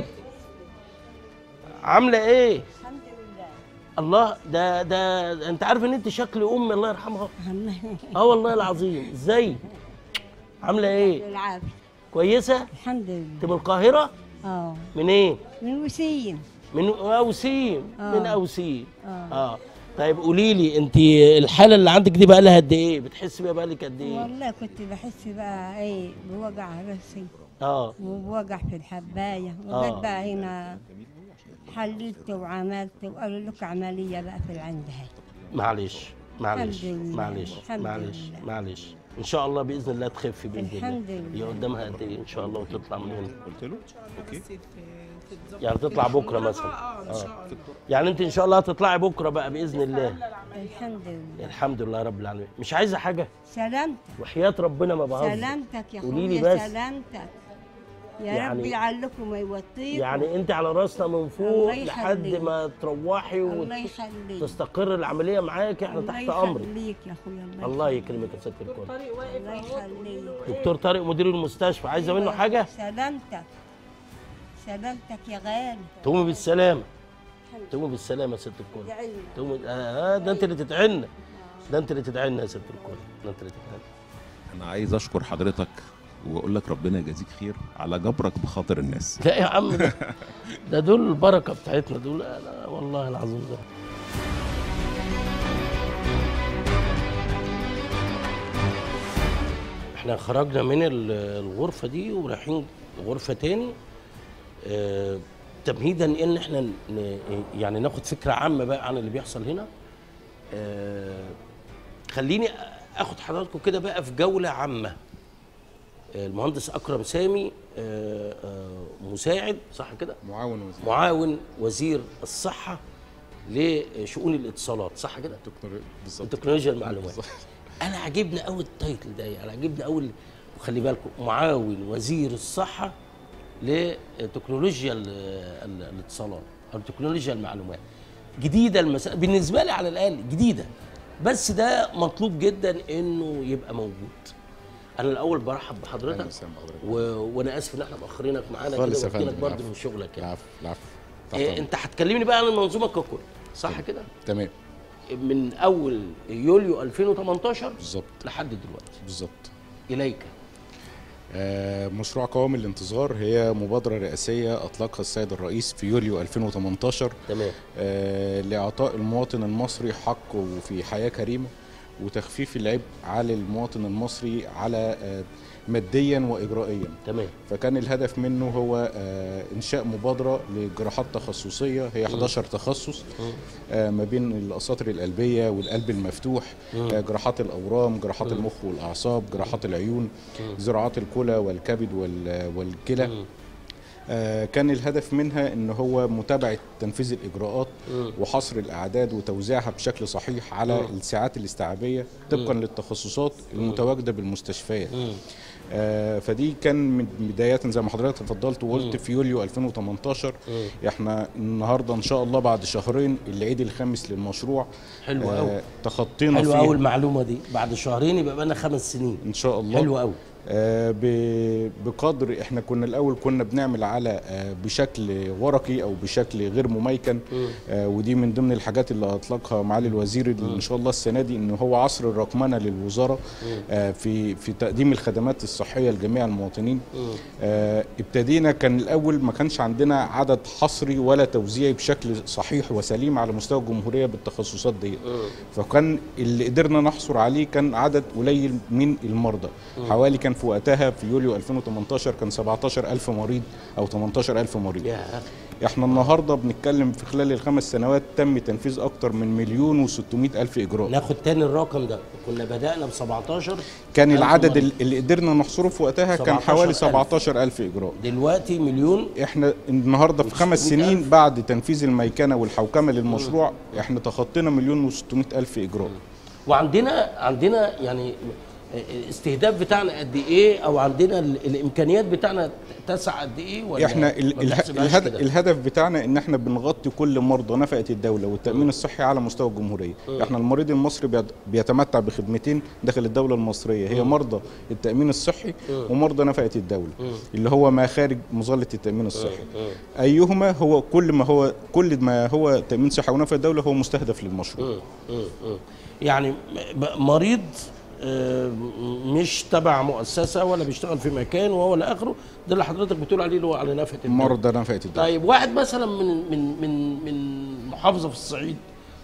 عامله ايه الحمد لله الله ده ده انت عارف ان انت شكل امي الله يرحمها اه والله العظيم ازاي عامله ايه العافية كويسه الحمد لله انت من القاهره اه من ايه من وسيم من اوسيم من آه. اوسيم اه اه طيب قولي لي انت الحاله اللي عندك دي بقى لها قد ايه بتحسي بيها بقى لك قد ايه والله كنت بحس بقى ايه بوجع راسي اه وبوجع في الحبايه آه. وجت بقى هنا حللت وعملت وقالوا لك عمليه بقى في العند هاي معلش معلش الحمد لله، معلش الحمد معلش لله. معلش ان شاء الله باذن الله تخف باذن الله الحمد لله. هي قدامها قد ايه ان شاء الله وتطلع من هنا قلت له اوكي يعني تطلع بكره مثلا اه يعني انت ان شاء الله هتطلعي بكره بقى باذن الله الحمد لله الحمد لله رب العالمين مش عايزه حاجه سلامتك وحياه ربنا ما بهزر سلامتك يا قولي لي اخويا بس. سلامتك يا يعني- رب يعلكم ويوطيكم يعني انت على راسنا من فوق الله لحد يخليك. ما تروحي الله يخليك وتستقر العمليه معاك احنا الله تحت امرك يخليك يا اخويا الله الله يكرمك يا ست الكل الله يخليك دكتور طارق مدير المستشفى عايزه منه حاجه سلامتك سلامتك يا غالي تقومي بالسلامه تقومي بالسلامه يا ست الكل يعينك. تقومي اه ده انت اللي تتعنا ده انت اللي تتعنا يا ست الكل ده انت اللي تتعنا انا عايز اشكر حضرتك واقول لك ربنا يجازيك خير على جبرك بخاطر الناس لا يا عم ده, ده دول البركه بتاعتنا دول لا لا والله العظيم ده احنا خرجنا من ال- الغرفه دي ورايحين غرفه تاني آه، تمهيدا ان احنا ن- يعني ناخد فكره عامه بقى عن اللي بيحصل هنا آه، خليني اخد حضراتكم كده بقى في جوله عامه المهندس اكرم سامي آه، آه، مساعد صح كده معاون وزير معاون وزير الصحه لشؤون الاتصالات صح كده بالظبط تكنولوجيا المعلومات انا عاجبني قوي التايتل ده انا عاجبني قوي وخلي بالكم معاون وزير الصحه لتكنولوجيا ال- ال- الاتصالات او تكنولوجيا المعلومات جديده المسألة بالنسبه لي على الاقل جديده بس ده مطلوب جدا انه يبقى موجود انا الاول برحب بحضرتك أهلا وسهلا بحضرتك. و... وانا اسف ان احنا مأخرينك معانا كده خالص يا واخدينك فندم، برضه العفو. من شغلك يعني العفو العفو تحت إيه أمرك. انت هتكلمني بقى عن المنظومه ككل صح كده تمام من اول يوليو 2018 بالظبط لحد دلوقتي بالظبط اليك آه، مشروع قوام الانتظار هي مبادرة رئاسية أطلقها السيد الرئيس في يوليو 2018 تمام آه، لإعطاء المواطن المصري حقه في حياة كريمة وتخفيف العبء على المواطن المصري على آه، ماديا وإجرائيا تمام فكان الهدف منه هو آه، إنشاء مبادرة لجراحات تخصصية هي 11 تخصص آه، ما بين الأساطر القلبية والقلب المفتوح مم. آه، جراحات الأورام جراحات مم. المخ والأعصاب جراحات العيون مم. زراعات الكلى والكبد وال- والكلى آه، كان الهدف منها ان هو متابعه تنفيذ الاجراءات مم. وحصر الاعداد وتوزيعها بشكل صحيح على مم. الساعات الاستيعابيه طبقا مم. للتخصصات المتواجده بالمستشفيات مم. آه، فدي كان من بدايه زي ما حضرتك تفضلت وقلت مم. في يوليو 2018 مم. احنا النهارده ان شاء الله بعد شهرين العيد الخامس للمشروع حلو آه، قوي تخطينا حلو فيه قوي المعلومه دي بعد شهرين يبقى بقى خمس سنين ان شاء الله حلو قوي آه، ب- بقدر احنا كنا الاول كنا بنعمل على آه، بشكل ورقي او بشكل غير مميكن مم. آه، ودي من ضمن الحاجات اللي اطلقها معالي الوزير اللي ان شاء الله السنه دي ان هو عصر الرقمنه للوزاره مم. آه، في في تقديم الخدمات الصحيه لجميع المواطنين مم. آه، ابتدينا كان الاول ما كانش عندنا عدد حصري ولا توزيعي بشكل صحيح وسليم على مستوى الجمهوريه بالتخصصات دي مم. فكان اللي قدرنا نحصر عليه كان عدد قليل من المرضى مم. حوالي كان في وقتها في يوليو 2018 كان 17000 مريض او 18000 مريض يا احنا النهارده بنتكلم في خلال الخمس سنوات تم تنفيذ اكتر من مليون و600 الف اجراء ناخد تاني الرقم ده كنا بدانا ب 17 كان ألف العدد مريض. ال- اللي قدرنا نحصره في وقتها كان حوالي 17,000. 17000 اجراء دلوقتي مليون احنا النهارده في خمس 600,000. سنين بعد تنفيذ الميكنه والحوكمه للمشروع احنا تخطينا مليون و600 الف اجراء وعندنا عندنا يعني الاستهداف بتاعنا قد ايه او عندنا ال- الامكانيات بتاعنا تسع قد ايه ولا احنا ال- ما اله- بنحسبهاش الهدف, كده؟ الهدف بتاعنا ان احنا بنغطي كل مرضى نفقه الدوله والتامين الصحي على مستوى الجمهوريه مم. احنا المريض المصري بيت- بيتمتع بخدمتين داخل الدوله المصريه هي مم. مرضى التامين الصحي مم. ومرضى نفقه الدوله مم. اللي هو ما خارج مظله التامين الصحي مم. ايهما هو كل ما هو كل ما هو تامين صحي ونفقه الدوله هو مستهدف للمشروع مم. مم. مم. يعني م- مريض آه، مش تبع مؤسسه ولا بيشتغل في مكان وهو الى اخره ده اللي حضرتك بتقول عليه اللي هو على نفقه الدولة. مرضى نفقه الدوله طيب واحد مثلا من من من من محافظه في الصعيد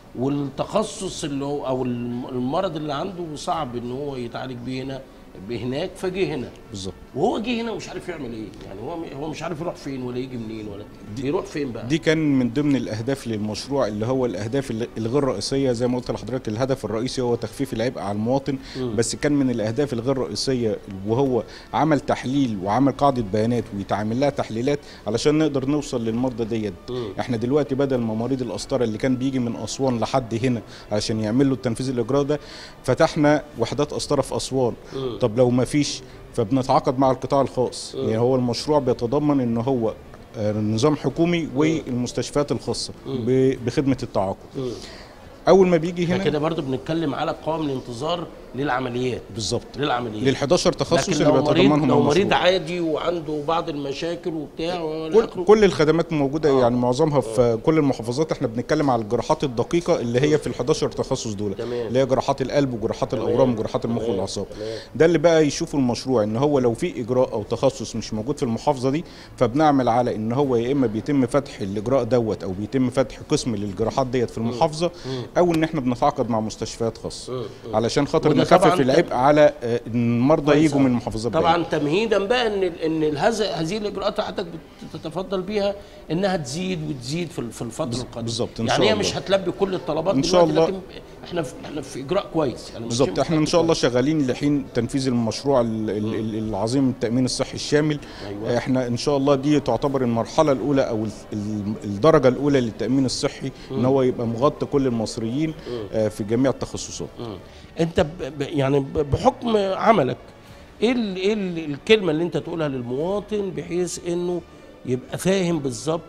والتخصص اللي هو او الم- المرض اللي عنده صعب ان هو يتعالج بيه هنا بهناك فجه هنا بالظبط وهو جه هنا ومش عارف يعمل ايه يعني هو هو مش عارف يروح فين ولا يجي منين ولا يروح فين بقى دي كان من ضمن الاهداف للمشروع اللي هو الاهداف الل- الغير رئيسيه زي ما قلت لحضرتك الهدف الرئيسي هو تخفيف العبء على المواطن مم. بس كان من الاهداف الغير رئيسيه وهو عمل تحليل وعمل قاعده بيانات ويتعمل لها تحليلات علشان نقدر نوصل للمرضى ديت مم. احنا دلوقتي بدل ما مريض القسطره اللي كان بيجي من اسوان لحد هنا علشان يعمل له التنفيذ الاجراء ده فتحنا وحدات قسطره في اسوان مم. طب لو ما فيش فبنتعاقد مع القطاع الخاص مم. يعني هو المشروع بيتضمن ان هو آه، نظام حكومي والمستشفيات الخاصه مم. ب- بخدمه التعاقد مم. اول ما بيجي احنا هنا كده برضو بنتكلم على قوام الانتظار للعمليات بالظبط للعمليات لل 11 تخصص لكن اللي لو مريض بيتضمنهم لو مريض المشروع. عادي وعنده بعض المشاكل وبتاع والى كل, آخره. كل الخدمات موجوده يعني معظمها في كل المحافظات احنا بنتكلم على الجراحات الدقيقه اللي هي في ال 11 تخصص دول تمام. اللي هي جراحات القلب وجراحات تمام. الاورام وجراحات المخ تمام. والاعصاب تمام. ده اللي بقى يشوفوا المشروع ان هو لو في اجراء او تخصص مش موجود في المحافظه دي فبنعمل على ان هو يا اما بيتم فتح الاجراء دوت او بيتم فتح قسم للجراحات ديت في المحافظه مم. او ان احنا بنتعاقد مع مستشفيات خاصه مم. مم. علشان خاطر وده نخفف طبعاً العبء على آه، إن المرضى كويس يجوا أوي. من محافظات بعيدة. طبعا تمهيدا بقى ان ان هذا هذه الاجراءات اللي حضرتك بتتفضل بيها انها تزيد وتزيد في في الفتره القادمه بالظبط، إن يعني شاء هي الله. مش هتلبي كل الطلبات إن شاء دلوقتي، الله. لكن احنا في احنا في اجراء كويس يعني بالظبط ماشيين احنا ان في شاء الله خط شغالين لحين تنفيذ المشروع ال- ال- ال- العظيم التامين الصحي الشامل أيوة. احنا ان شاء الله دي تعتبر المرحله الاولى او ال- ال- الدرجه الاولى للتامين الصحي ان مم. هو يبقى مغطي كل المصريين مم. آه، في جميع التخصصات مم. انت ب... ب... يعني ب... بحكم عملك ايه ال... ايه ال... الكلمه اللي انت تقولها للمواطن بحيث انه يبقى فاهم بالظبط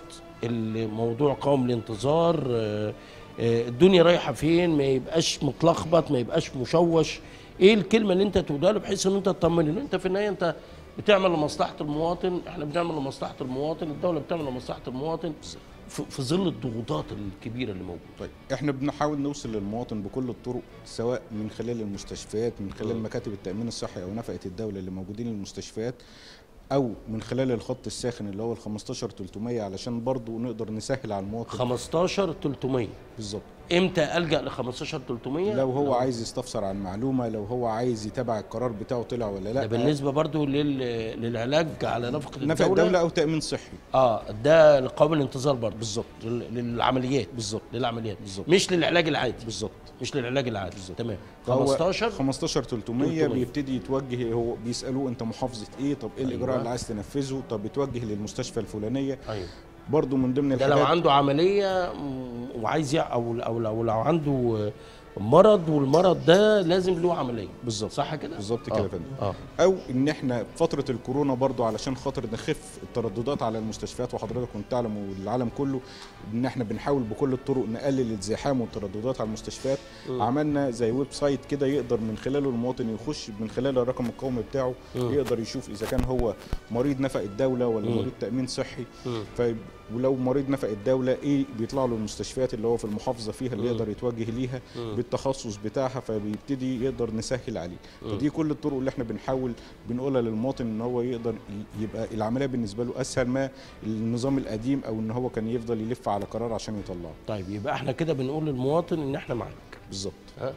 الموضوع قوم الانتظار آه، آه، الدنيا رايحه فين ما يبقاش متلخبط ما يبقاش مشوش ايه الكلمه اللي انت تقولها له بحيث ان انت تطمن انه انت في النهايه انت بتعمل لمصلحه المواطن احنا بنعمل لمصلحه المواطن الدوله بتعمل لمصلحه المواطن في, في ظل الضغوطات الكبيره اللي موجوده طيب احنا بنحاول نوصل للمواطن بكل الطرق سواء من خلال المستشفيات من خلال مم. مكاتب التامين الصحي او نفقه الدوله اللي موجودين المستشفيات او من خلال الخط الساخن اللي هو ال 15 300 علشان برضو نقدر نسهل على المواطن 15 300 بالظبط امتى الجا ل 15 300 لو هو عايز يستفسر عن معلومه لو هو عايز يتابع القرار بتاعه طلع ولا لا ده بالنسبه برضو لل... للعلاج على نفقه نفع الدوله الدوله او تامين صحي اه ده لقوام الانتظار برضو بالظبط لل... للعمليات بالظبط للعمليات بالظبط. مش للعلاج العادي بالظبط مش للعلاج العادي تمام فهو 15 15 300 300. بيبتدي يتوجه هو بيسالوه انت محافظه ايه طب ايه الاجراء أيوة. اللي عايز تنفذه طب بيتوجه للمستشفى الفلانيه ايوه برضو من ضمن ده الحاجات لو عنده عمليه م- وعايز يع... او او لو لو عنده مرض والمرض ده لازم له عمليه بالظبط صح كده بالظبط كده آه. يا فندم اه او ان احنا فتره الكورونا برضو علشان خاطر نخف الترددات على المستشفيات وحضرتك كنت تعلم والعالم كله ان احنا بنحاول بكل الطرق نقلل الزحام والترددات على المستشفيات مم. عملنا زي ويب سايت كده يقدر من خلاله المواطن يخش من خلال الرقم القومي بتاعه مم. يقدر يشوف اذا كان هو مريض نفق الدوله ولا مم. مريض تامين صحي مم. ف ولو مريض نفق الدوله ايه بيطلع له المستشفيات اللي هو في المحافظه فيها اللي مم. يقدر يتوجه ليها مم. بالتخصص بتاعها فبيبتدي يقدر نسهل عليه مم. فدي كل الطرق اللي احنا بنحاول بنقولها للمواطن ان هو يقدر ي- يبقى العمليه بالنسبه له اسهل ما النظام القديم او ان هو كان يفضل يلف على قرار عشان يطلعه طيب يبقى احنا كده بنقول للمواطن ان احنا معاك بالظبط ها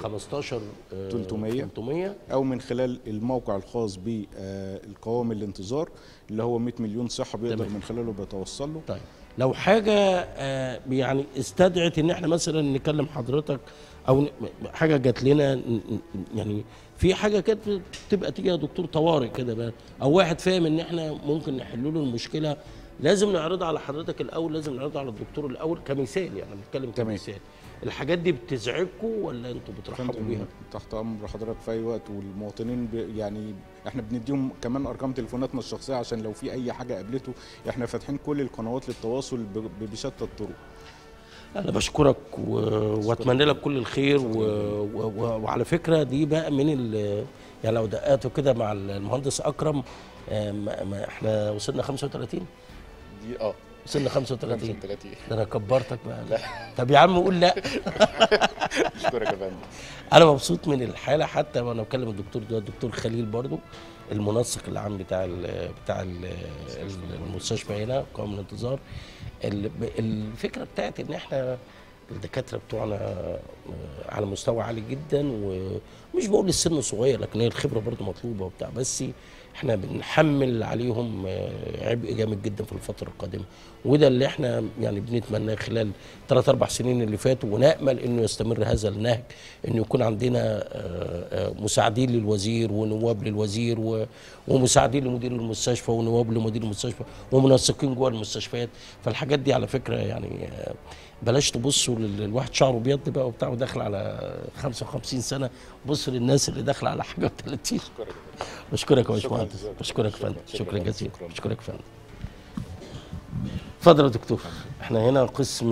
15 آه، 300 300 او من خلال الموقع الخاص بالقوام الانتظار اللي هو 100 مليون صحه بيقدر تمام. من خلاله بيتوصل له طيب لو حاجه آه، يعني استدعت ان احنا مثلا نكلم حضرتك او ن- حاجه جات لنا ن- ن- يعني في حاجه كده تبقى تيجي يا دكتور طوارئ كده بقى او واحد فاهم ان احنا ممكن نحل له المشكله لازم نعرضها على حضرتك الاول لازم نعرضها على الدكتور الاول كمثال يعني بنتكلم تمام. كمثال الحاجات دي بتزعجكم ولا انتوا بترحبوا فندم بيها؟ تحت امر حضرتك في اي وقت والمواطنين ب... يعني احنا بنديهم كمان ارقام تليفوناتنا الشخصيه عشان لو في اي حاجه قابلته احنا فاتحين كل القنوات للتواصل ب... ب- بشتى الطرق انا بشكرك و... واتمنى لك كل الخير و... و... و... وعلى فكره دي بقى من ال... يعني لو دققتوا كده مع المهندس اكرم آه، ما... ما احنا وصلنا 35 دي اه وصلنا 35 35 ده انا كبرتك بقى طب يا عم قول لا اشكرك يا فندم انا مبسوط من الحاله حتى وانا بكلم الدكتور ده الدكتور خليل برضو المنسق العام بتاع ال بتاع ال المستشفى هنا قوام الانتظار ال- الفكره بتاعت ان احنا الدكاتره بتوعنا آه، على مستوى عالي جدا و- مش بقول السن صغير لكن هي الخبره برضو مطلوبه وبتاع بس احنا بنحمل عليهم آه، عبء جامد جدا في الفتره القادمه وده اللي احنا يعني بنتمناه خلال ثلاث اربع سنين اللي فاتوا ونامل انه يستمر هذا النهج انه يكون عندنا آه، آه، مساعدين للوزير ونواب للوزير و- ومساعدين لمدير المستشفى ونواب لمدير المستشفى ومنسقين جوه المستشفيات فالحاجات دي على فكره يعني آه، بلاش تبصوا للواحد شعره ابيض بقى وبتاع وداخل على 55 سنه بصوا للناس اللي داخله على حاجه و30 بشكرك يا باشمهندس بشكرك يا فندم شكرا جزيلا بشكرك يا فندم اتفضل يا دكتور احنا هنا قسم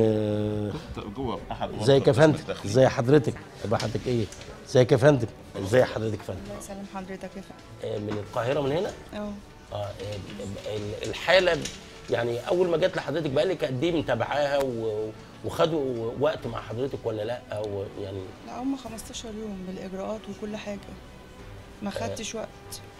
جوه احد ازيك يا فندم ازي حضرتك يبقى حضرتك ايه ازيك يا فندم ازي حضرتك يا فندم الله يسلم حضرتك يا فندم آه، من القاهره من هنا اه اه آه، ال- الحاله يعني اول ما جت لحضرتك بقى لك قد ايه متابعاها و- وخدوا وقت مع حضرتك ولا لا او يعني لا هم 15 يوم بالاجراءات وكل حاجه ما خدتش وقت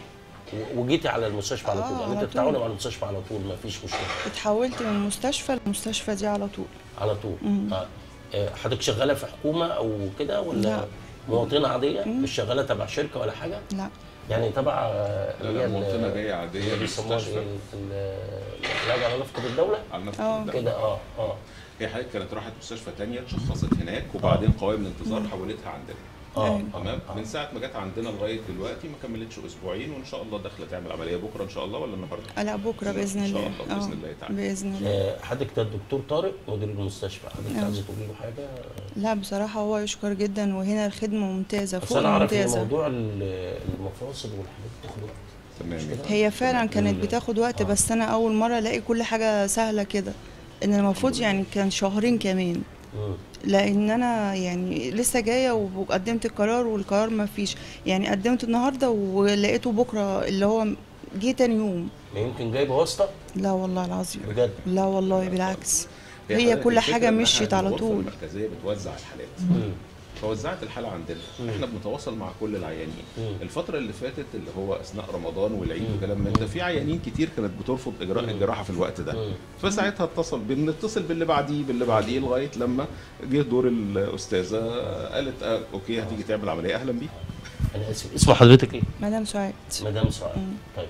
و- وجيتي على المستشفى على آه، طول يعني على انت بتتعاوني طول. مع المستشفى على طول ما فيش مشكله اتحولت من مستشفى للمستشفى دي على طول على طول مم. اه آه، حضرتك شغاله في حكومه او كده ولا لا. مواطنه عاديه مش شغاله تبع شركه ولا حاجه لا يعني تبع آه، لا، اللي هي لا، مواطنة ال- جاية عادية اللي بيسموها للمستشفى. إيه؟ ال- العلاج على نفقه الدوله على نفس اه. الدولة. كده اه اه هي حضرتك كانت راحت مستشفى تانية اتشخصت هناك وبعدين قوائم الانتظار حولتها عندنا اه تمام من ساعه ما جت عندنا لغايه دلوقتي ما كملتش اسبوعين وان شاء الله داخله تعمل عمليه بكره ان شاء الله ولا النهارده لا بكره باذن ان الله شاء الله باذن آه، الله تعالى باذن الله آه، حضرتك ده الدكتور طارق مدير المستشفى حضرتك آه. عايزه تقولي له حاجه لا بصراحه هو يشكر جدا وهنا الخدمه ممتازه بس فوق انا اعرف ان ممتازه موضوع ال- المفاصل والحاجات بتاخد وقت تمام هي فعلا كانت بتاخد وقت بس انا اول مره الاقي كل حاجه سهله كده ان المفروض يعني كان شهرين كمان مم. لان انا يعني لسه جايه وقدمت القرار والقرار ما فيش يعني قدمت النهارده ولقيته بكره اللي هو جه تاني يوم ما يمكن جايبه واسطه لا والله العظيم بجد لا والله بالعكس هي حضرتك كل الفكرة حاجه إنها مشيت على الغرفة طول المركزيه بتوزع الحالات مم. فوزعت الحاله عندنا احنا بنتواصل مع كل العيانين مم. الفتره اللي فاتت اللي هو اثناء رمضان والعيد وكلام من ده في عيانين كتير كانت بترفض اجراء الجراحه في الوقت ده مم. فساعتها اتصل بنتصل باللي بعديه باللي بعديه لغايه لما جه دور الاستاذه قالت آه اوكي هتيجي تعمل عمليه اهلا بيك انا اسف اسم حضرتك ايه مدام سعاد مدام سعاد مم. طيب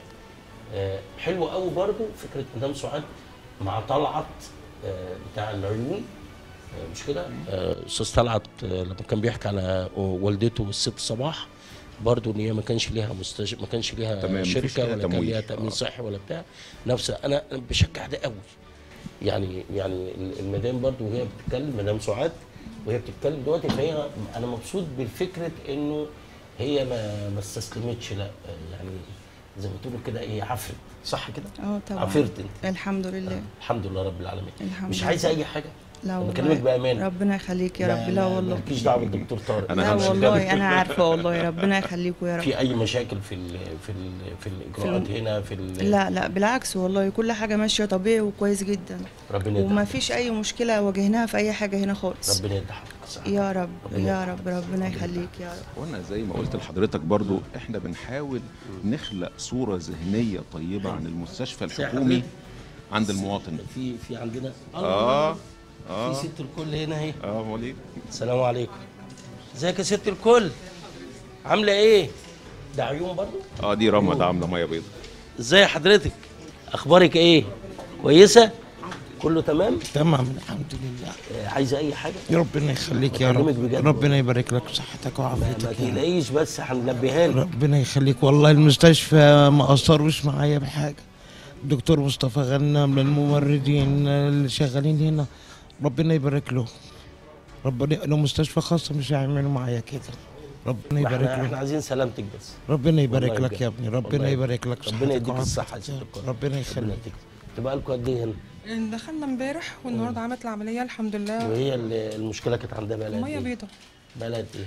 آه حلو قوي برضو فكره مدام سعاد مع طلعت آه بتاع العيون آه مش كده آه، استاذ طلعت آه لما كان بيحكي على والدته والست صباح برضو ان هي ما كانش ليها مستش... ما كانش ليها تمام، مفيش شركه ليها ولا كان تمويل. ليها تامين آه. صحي ولا بتاع نفس انا أنا بشجع ده قوي يعني يعني ال- المدام برضو وهي بتتكلم مدام سعاد وهي بتتكلم دلوقتي فهي انا مبسوط بالفكره انه هي ما ما استسلمتش لا يعني زي ما تقولوا كده ايه عفرت صح كده؟ اه طبعا عفرت انت الحمد لله الحمد لله رب العالمين الحمد مش لله. عايزه اي حاجه لا أنا والله بكلمك بامانه ربنا يخليك يا رب لا والله مالكيش دعوه بالدكتور طارق أنا لا همشي والله انا عارفه والله ربنا يخليكوا يا رب في اي مشاكل في ال في ال في الاجراءات هنا في ال لا لا بالعكس والله كل حاجه ماشيه طبيعي وكويس جدا ربنا وما يديك فيش اي مشكله واجهناها في اي حاجه هنا خالص ربنا يدي حضرتك الصحة. يا رب ربنا يا رب ربنا يخليك يا رب وانا زي ما قلت لحضرتك برضو احنا بنحاول نخلق صوره ذهنيه طيبه عن المستشفى سي الحكومي حضرتك. عند المواطن في في عندنا اه اه في ست الكل هنا اهي اه امال ايه السلام عليكم ازيك يا ست الكل عامله ايه ده عيون برضو اه دي رمى ده عامله ميه بيضاء ازاي حضرتك اخبارك ايه كويسه كله تمام تمام الحمد لله آه، عايزه اي حاجه يا ربنا يخليك يا بكلمك رب بجد. ربنا يبارك لك في صحتك ما وعافيتك يا رب. تقلقيش بس هنلبيها لك ربنا يخليك والله المستشفى ما قصروش معايا بحاجه الدكتور مصطفى غنام للممرضين اللي شغالين هنا ربنا يبارك له ربنا لو مستشفى خاصه مش هيعملوا معايا كده ربنا ما يبارك احنا احنا له عايزين سلامتك بس ربنا يبارك والله لك بجد. يا ابني والله ربنا يبارك لك ربنا صحتك يديك وعافيتك الصحه يا ست يا الكل رب. ربنا يخليك يديك تبقى لكم قد ايه هنا دخلنا امبارح والنهارده عملت العمليه الحمد لله وهي ال- المشكله كانت عندها بقى لها قد ميه ايه بيضة بقى لها قد ايه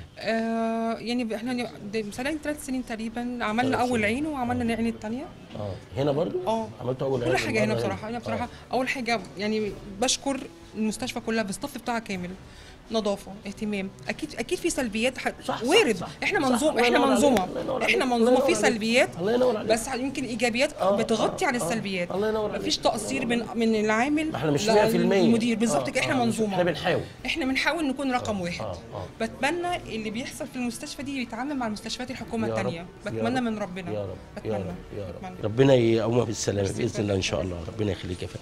آه يعني احنا مثلا ثلاث سنين تقريبا عملنا ثلاث اول سنين. عين وعملنا العين الثانيه اه هنا برضو اه عملتوا اول كل عين حاجه هنا مرة بصراحه هنا بصراحه اول حاجه يعني بشكر المستشفى كلها بالستاف بتاعها كامل نظافه اهتمام اكيد اكيد في سلبيات ح... صح، وارد صح. احنا صح، منظومه الله احنا ينور عليك، منظومه الله ينور عليك، احنا الله منظومه ينور في عليك. سلبيات الله ينور عليك. بس يمكن ايجابيات بتغطي على السلبيات الله ينور عليك. مفيش تقصير من من العامل احنا مش 100% للمدير بالظبط آه، كده احنا آه، منظومه احنا بنحاول احنا بنحاول نكون رقم واحد آه، آه. بتمنى اللي بيحصل في المستشفى دي يتعامل مع المستشفيات الحكومه يا رب، الثانيه يا بتمنى رب، من ربنا يا رب يا بتمنى رب يا رب بتمنى. ربنا يقومها بالسلامه باذن الله ان شاء الله ربنا يخليك يا فندم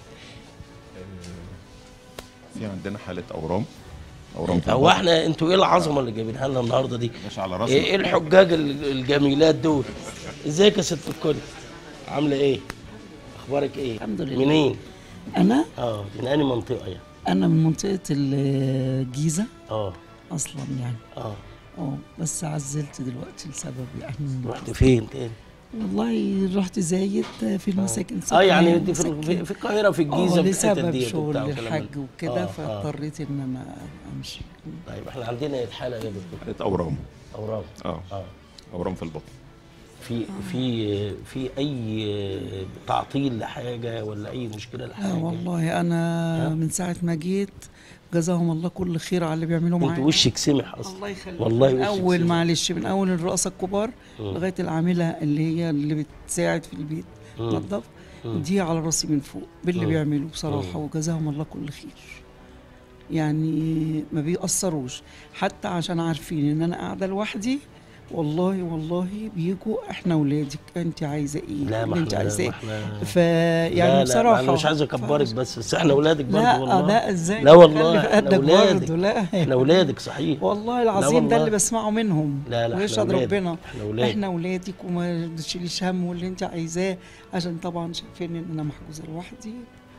في عندنا حاله اورام اورام في هو البطن. احنا انتوا ايه العظمه اللي جايبينها لنا النهارده دي؟ مش على راسنا ايه إيه الحجاج ال- الجميلات دول؟ ازيك يا ست الكل؟ عامله ايه؟ اخبارك ايه؟ الحمد لله. منين؟ انا اه من انهي منطقه يعني؟ انا من منطقه الجيزه اه اصلا يعني اه اه بس عزلت دلوقتي لسبب يعني رحت فين تاني؟ والله رحت زايد في المساكن اه يعني انت في مساكن. في- في القاهره في اه الجيزه في الحتت لسبب ديت شغل وبتاع والكلام الحج ده. وكده آه، آه. فاضطريت ان انا امشي طيب احنا عندنا الحاله يا دكتور حاله اورام اورام اه اه اورام في البطن في في في اي تعطيل لحاجه ولا اي مشكله لا لحاجه؟ والله انا من ساعه ما جيت جزاهم الله كل خير على اللي بيعملوه معايا انت وشك سمح اصلا الله يخليك والله من وشك اول سمح. معلش من اول الرؤساء الكبار مم. لغايه العامله اللي هي اللي بتساعد في البيت مم. تنظف مم. دي على راسي من فوق باللي مم. بيعملوه بصراحه مم. وجزاهم الله كل خير يعني ما بيأثروش حتى عشان عارفين ان انا قاعده لوحدي والله والله بيجوا احنا ولادك انت عايزه ايه لا ما اللي انت احنا عايزاه ما احنا فيعني لا لا بصراحه انا مش عايز اكبرك بس بس احنا اولادك برضه لا والله لا ازاي لا والله تخلي احنا قدك اولادك برضه لا احنا اولادك صحيح والله لا العظيم والله. ده اللي بسمعه منهم لا لا احنا ويشهد أولادك. ربنا احنا اولادك احنا ولادك وما تشيليش هم واللي انت عايزاه عشان طبعا شايفين ان انا محجوزه لوحدي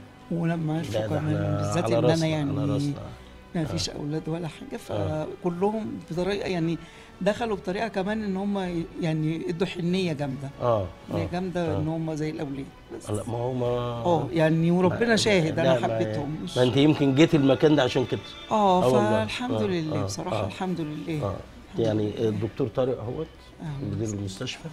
ولما عرفوا لا ده كمان احنا بالذات على ان انا راسنا، يعني على راسنا. ما آه. فيش اولاد ولا حاجه آه. فكلهم بطريقه يعني دخلوا بطريقه كمان ان هم يعني ادوا حنيه جامده اه حنيه اه جامده آه. ان هم زي الاولاد بس لا ما هو ما اه يعني وربنا ما- شاهد لا، انا ما- حبيتهم مش ما انت يمكن جيت المكان ده عشان كده اه والله. فالحمد آه، لله آه، بصراحه آه. الحمد لله اه يعني الدكتور طارق اهوت آه. مدير المستشفى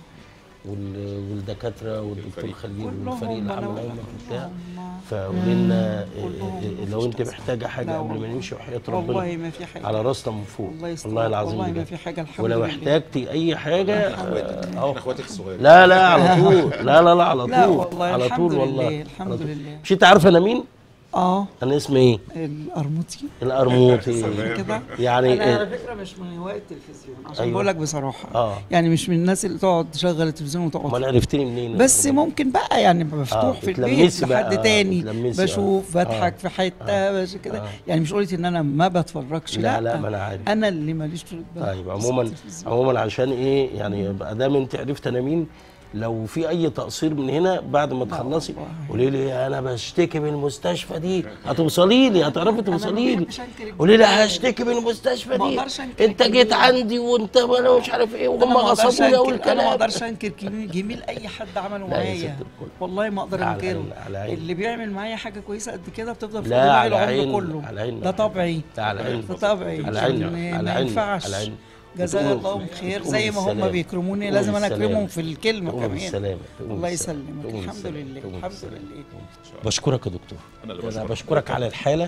وال- والدكاتره والدكتور خليل كلهم والفريق اللي أنا عمل ولا عمك وبتاع كلهم. فقولي لنا كلهم إيه- لو انت محتاجه حاجه لا قبل ما والله. نمشي وحياه ربنا والله ما في حاجة. على راسنا من فوق الله يستر. والله العظيم والله ما بجد. في حاجة، الحمد ولو لله. احتاجتي اي حاجه اخواتك آه، أهو. احنا اخواتك الصغيرين لا لا على طول لا لا لا على طول لا والله على الحمد طول والله لله، الحمد على طول. لله. مش انت عارفه انا مين؟ اه انا اسمي ايه؟ القرموطي القرموطي كده يعني انا على إيه؟ فكره مش من هواة التلفزيون عشان أيوة. أيوة. بقول لك بصراحه اه يعني مش من الناس اللي تقعد تشغل التلفزيون وتقعد امال عرفتني منين؟ بس ممكن بقى يعني مفتوح آه، في البيت بتلمسي بقى، لحد آه، تاني بتلمسي، آه. بشوف بضحك آه. في حته آه. بس كده آه. يعني مش قلت ان انا ما بتفرجش لا لا ما انا عارف انا اللي ماليش طول بال طيب بس عموما التلفزيون. عموما عشان ايه يعني بقى دام انت عرفت انا مين لو في اي تقصير من هنا بعد ما تخلصي قولي لي انا بشتكي من المستشفى دي هتوصلي لي هتعرفي توصلي لي قولي لي هشتكي من المستشفى ما دي أقدرش أنكر انت جيت كلمة. عندي وانت انا مش عارف ايه أنا وهم ما أقدرش غصبوني أنكر- اول انا ما كلام اقدرش انكر جميل, جميل اي حد عمله لا يا معايا ست الكل. والله ما اقدر لا، على انكره عيني، على عيني. اللي بيعمل معايا حاجه كويسه قد كده بتفضل في لا دماغي على العمر عيني كله على عيني ده طبعي لا على عيني ده طبعي على عيني ما- على ما عيني ينفعش على عيني جزاه تقوم- الله خير تقوم زي ما هم بالسلامة. بيكرموني تقوم لازم انا بالسلامة. اكرمهم في الكلمه تقوم كمان بالسلامة. تقوم الله بالسلامة. يسلمك تقوم الحمد بالسلامة. لله تقوم الحمد بالسلامة. لله بشكرك يا دكتور أنا اللي انا بشكرك. بشكرك على الحاله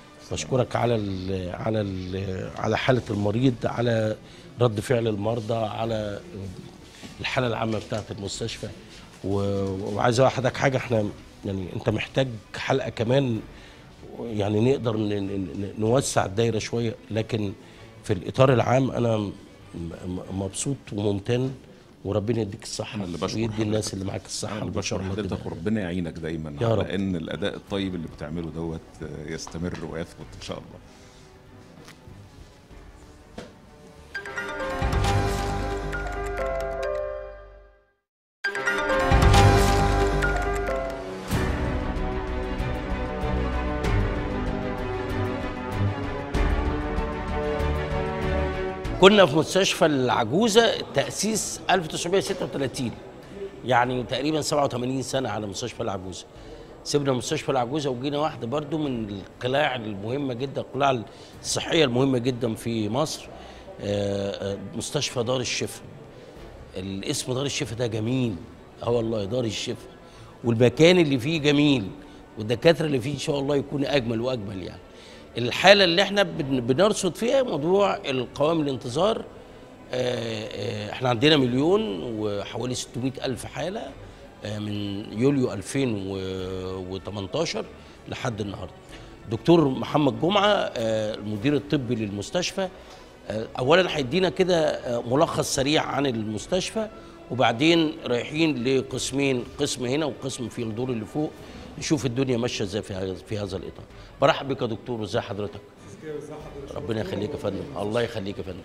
بشكرك على ال على ال على حاله المريض على رد فعل المرضى على الحاله العامه بتاعه المستشفى و- وعايز اقول لحضرتك حاجه احنا يعني انت محتاج حلقه كمان يعني نقدر ن- ن- ن- نوسع الدايره شويه لكن في الاطار العام انا م- م- مبسوط وممتن وربنا يديك الصحه انا اللي بشكر ويدي حضرتك. الناس اللي معاك الصحه انا اللي وإن شاء بشكر الله كده. حضرتك وربنا يعينك دايما يا على رب. ان الاداء الطيب اللي بتعمله دوت يستمر ويثبت ان شاء الله كنا في مستشفى العجوزة تأسيس 1936 يعني تقريبا 87 سنة على مستشفى العجوزة سيبنا مستشفى العجوزة وجينا واحدة برضو من القلاع المهمة جدا القلاع الصحية المهمة جدا في مصر آه، آه، مستشفى دار الشفاء الاسم دار الشفاء ده جميل اه والله دار الشفاء والمكان اللي فيه جميل والدكاتره اللي فيه ان شاء الله يكون اجمل واجمل يعني الحاله اللي احنا بن- بنرصد فيها موضوع القوائم الانتظار آه، آه، احنا عندنا مليون وحوالي 600 الف حاله آه، من يوليو 2018 لحد النهارده دكتور محمد جمعه آه، المدير الطبي للمستشفى آه، اولا هيدينا كده آه، ملخص سريع عن المستشفى وبعدين رايحين لقسمين قسم هنا وقسم في الدور اللي فوق نشوف الدنيا ماشيه ازاي في هذا في هذا الاطار برحب بك يا دكتور ازي حضرتك ربنا يخليك يا فندم الله يخليك يا فندم